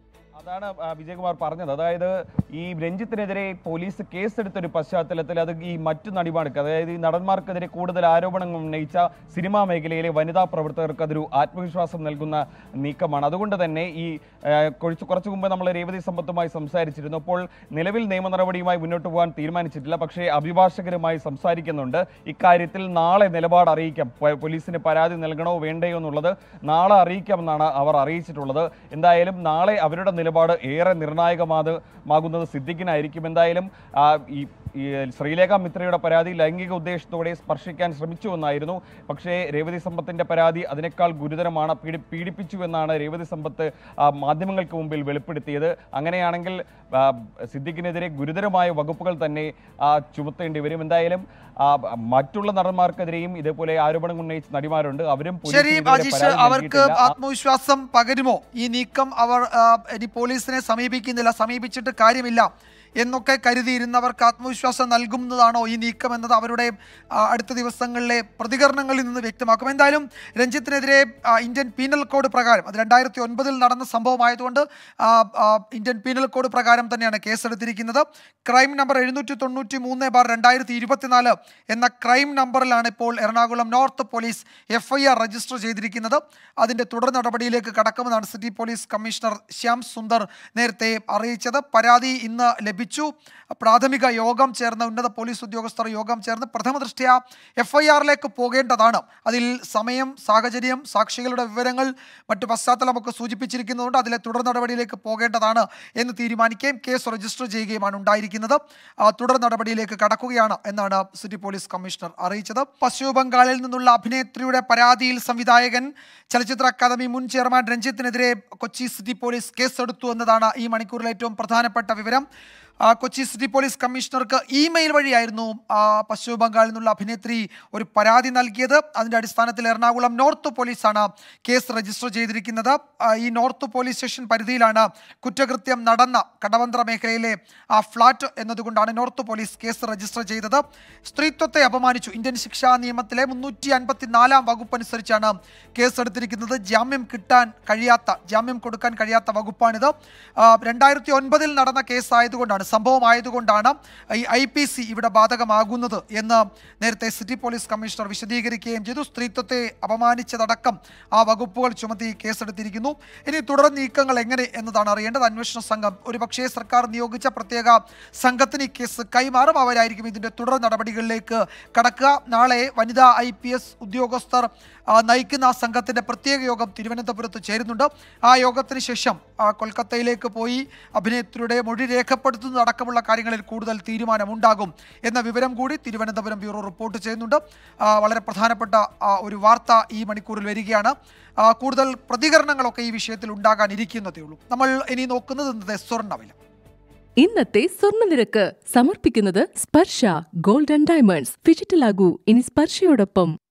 അതാണ് ആ, വിജയകുമാർ പറഞ്ഞത് അതായത് ഈ രഞ്ജിത്തിനെതിരെ പോലീസ് കേസെടുത്തൊരു പശ്ചാത്തലത്തിൽ അത് ഈ മറ്റു നടിമാർക്ക് അതായത് ഈ നടന്മാർക്കെതിരെ കൂടുതൽ ആരോപണങ്ങൾ ഉന്നയിച്ച സിനിമാ മേഖലയിലെ വനിതാ പ്രവർത്തകർക്ക് അതൊരു ആത്മവിശ്വാസം നൽകുന്ന നീക്കമാണ് അതുകൊണ്ട് തന്നെ ഈ ആ, കുറച്ച് കുറച്ചു മുമ്പ് നമ്മൾ രേവതി സമ്പത്തുമായി സംസാരിച്ചിരുന്നു അപ്പോൾ നിലവിൽ നിയമ നടപടിയുമായി മുന്നോട്ട് പോകാൻ തീരുമാനിച്ചിട്ടില്ല പക്ഷേ അഭിഭാഷകരുമായി സംസാരിക്കുന്നുണ്ട് ഇക്കാര്യത്തിൽ നാളെ നിലപാട് അറിയിക്കാം പ- പോലീസിന് പരാതി നൽകണോ വേണ്ടയോ എന്നുള്ളത് നാളെ അറിയിക്കാമെന്നാണ് അവർ അറിയിച്ചിട്ടുള്ളത് എന്തായാലും നാളെ അവരുടെ നിലപാട് ഏറെ നിർണായകമാകുന്നത് സിദ്ദിഖിനായിരിക്കും എന്തായാലും ആ, ഈ ഈ ശ്രീലേഖ മിത്രയുടെ പരാതി ലൈംഗിക ഉദ്ദേശത്തോടെ സ്പർശിക്കാൻ ശ്രമിച്ചു എന്നായിരുന്നു പക്ഷേ രേവതി സമ്പത്തിന്റെ പരാതി അതിനേക്കാൾ ഗുരുതരമാണ് പീഡി പീഡിപ്പിച്ചു എന്നാണ് രേവതി സമ്പത്ത് ആ, മാധ്യമങ്ങൾക്ക് മുമ്പിൽ വെളിപ്പെടുത്തിയത് അങ്ങനെയാണെങ്കിൽ ആ, സിദ്ദിഖിനെതിരെ ഗുരുതരമായ വകുപ്പുകൾ തന്നെ ആ, ചുമത്തേണ്ടി വരും എന്തായാലും ആ, മറ്റുള്ള നടന്മാർക്കെതിരെയും ഇതേപോലെ ആരോപണം ഉന്നയിച്ച നടിമാരുണ്ട് അവരും ശരി പോലീസിന് ഇതുവരെ അജീഷ് പരാതി അവർക്ക് നൽകിയിട്ടില്ല. ആ- ആത്മവിശ്വാസം പകരുമോ ഈ നീക്കം അവർ ആ, ഇനി പോലീസിനെ സമീപിക്കുന്നില്ല സമീപിച്ചിട്ട് കാര്യമില്ല എന്നൊക്കെ കരുതിയിരുന്നവർക്ക് ആത്മവിശ്വാസം നൽകുന്നതാണോ ഈ നീക്കം എന്നത് അവരുടെ ആ, അടുത്ത ദിവസങ്ങളിലെ പ്രതികരണങ്ങളിൽ നിന്ന് വ്യക്തമാക്കും എന്തായാലും രഞ്ജിത്തിനെതിരെ ആ, ഇന്ത്യൻ പീനൽ കോഡ് പ്രകാരം അത് രണ്ടായിരത്തി ഒൻപതിൽ നടന്ന സംഭവമായതുകൊണ്ട് ആ, ആ, ഇന്ത്യൻ പീനൽ കോഡ് പ്രകാരം തന്നെയാണ് കേസെടുത്തിരിക്കുന്നത് ക്രൈം നമ്പർ എഴുന്നൂറ്റി തൊണ്ണൂറ്റി മൂന്ന് ബാർ രണ്ടായിരത്തി ഇരുപത്തിനാല് എന്ന ക്രൈം നമ്പറിലാണ് ഇപ്പോൾ Ernakulam north police F I R register ചെയ്തിരിക്കുന്നത് അതിന്റെ തുടർ നടപടിയിലേക്ക് കടക്കുമെന്നാണ് city police commissioner Shyam Sundar നേരത്തെ അറിയിച്ചത് പരാതി ഇന്ന് ലഭിച്ചു പ്രാഥമിക യോഗം ചേർന്ന് ഉന്നത പോലീസ് ഉദ്യോഗസ്ഥർ യോഗം ചേർന്ന് പ്രഥമ ദൃഷ്ട്യാ എഫ് ഐ ആറിലേക്ക് പോകേണ്ടതാണ് അതിൽ സമയം സാഹചര്യം സാക്ഷികളുടെ വിവരങ്ങൾ മറ്റു പശ്ചാത്തലമൊക്കെ സൂചിപ്പിച്ചിരിക്കുന്നതുകൊണ്ട് അതിലെ തുടർ നടപടിയിലേക്ക് പോകേണ്ടതാണ് എന്ന് തീരുമാനിക്കുകയും കേസ് രജിസ്റ്റർ ചെയ്യുകയുമാണ് ഉണ്ടായിരിക്കുന്നത് ആ, തുടർ നടപടിയിലേക്ക് കടക്കുകയാണ് എന്നാണ് സിറ്റി പോലീസ് കമ്മീഷണർ അറിയിച്ചത് പശ്ചിമ ബംഗാളിൽ നിന്നുള്ള അഭിനേത്രിയുടെ പരാതിയിൽ സംവിധായകൻ ചലച്ചിത്ര അക്കാദമി മുൻ ചെയർമാൻ രഞ്ജിത്തിനെതിരെ കൊച്ചി സിറ്റി പോലീസ് കേസെടുത്തു എന്നതാണ് ഈ മണിക്കൂറിലെ ഏറ്റവും പ്രധാനപ്പെട്ട വിവരം ആ, കൊച്ചി സിറ്റി പോലീസ് കമ്മീഷണർക്ക് ഇമെയിൽ വഴിയായിരുന്നു ആ, പശ്ചിമ ബംഗാളിൽ നിന്നുള്ള അഭിനേത്രി ഒരു പരാതി നൽകിയത് അതിന്റെ അടിസ്ഥാനത്തിൽ എറണാകുളം നോർത്ത് പോലീസാണ് കേസ് രജിസ്റ്റർ ചെയ്തിരിക്കുന്നത് ആ, ഈ നോർത്ത് പോലീസ് സ്റ്റേഷൻ പരിധിയിലാണ് കുറ്റകൃത്യം നടന്ന കടവന്ത്ര മേഖലയിലെ ആ ഫ്ളാറ്റ് എന്നതുകൊണ്ടാണ് നോർത്ത് പോലീസ് കേസ് രജിസ്റ്റർ ചെയ്തത് സ്ത്രീത്വത്തെ അപമാനിച്ചു ഇന്ത്യൻ ശിക്ഷാ നിയമത്തിലെ മുന്നൂറ്റി അൻപത്തിനാലാം വകുപ്പ് അനുസരിച്ചാണ് കേസെടുത്തിരിക്കുന്നത് ജാമ്യം കിട്ടാൻ കഴിയാത്ത ജാമ്യം കൊടുക്കാൻ കഴിയാത്ത വകുപ്പാണിത് ആ, രണ്ടായിരത്തി ഒൻപതിൽ നടന്ന കേസായതുകൊണ്ടാണ് സംഭവം ആയതുകൊണ്ടാണ് ഈ ഐ പി സി ഇവിടെ ബാധകമാകുന്നത് എന്ന് നേരത്തെ സിറ്റി പോലീസ് കമ്മീഷണർ വിശദീകരിക്കുകയും ചെയ്തു സ്ത്രീത്വത്തെ അപമാനിച്ചതടക്കം ആ വകുപ്പുകൾ ചുമത്തി കേസെടുത്തിരിക്കുന്നു ഇനി തുടർ നീക്കങ്ങൾ എങ്ങനെ എന്നതാണ് അറിയേണ്ടത് അന്വേഷണ സംഘം ഒരുപക്ഷേ സർക്കാർ നിയോഗിച്ച പ്രത്യേക സംഘത്തിന് ഈ കേസ് കൈമാറും അവരായിരിക്കും ഇതിന്റെ തുടർ നടപടികളിലേക്ക് കടക്കുക നാളെ വനിതാ ഐ പി എസ് ഉദ്യോഗസ്ഥർ ആ, നയിക്കുന്ന ആ സംഘത്തിന്റെ പ്രത്യേക യോഗം തിരുവനന്തപുരത്ത് ചേരുന്നുണ്ട് ആ യോഗത്തിന് ശേഷം ആ, കൊൽക്കത്തയിലേക്ക് പോയി അഭിനേത്രിയുടെ മൊഴി രേഖപ്പെടുത്തുന്നതടക്കമുള്ള കാര്യങ്ങളിൽ കൂടുതൽ തീരുമാനമുണ്ടാകും എന്ന വിവരം കൂടി തിരുവനന്തപുരം ബ്യൂറോ റിപ്പോർട്ട് ചെയ്യുന്നുണ്ട് ആ, വളരെ പ്രധാനപ്പെട്ട ആ, ഒരു വാർത്ത ഈ മണിക്കൂറിൽ വരികയാണ് ആ, കൂടുതൽ പ്രതികരണങ്ങളൊക്കെ ഈ വിഷയത്തിൽ ഉണ്ടാകാനിരിക്കുന്നതേ ഉള്ളൂ നമ്മൾ ഇനി നോക്കുന്നത് ഇന്നത്തെ സ്വർണ്ണവില ഇന്നത്തെ സ്വർണ്ണനിരക്ക് സമർപ്പിക്കുന്നത് സ്പർശ ഗോൾഡൻ ഡയമണ്ട്സ് ഫിജിറ്റലാകൂ ഇനി സ്പർശയോടൊപ്പം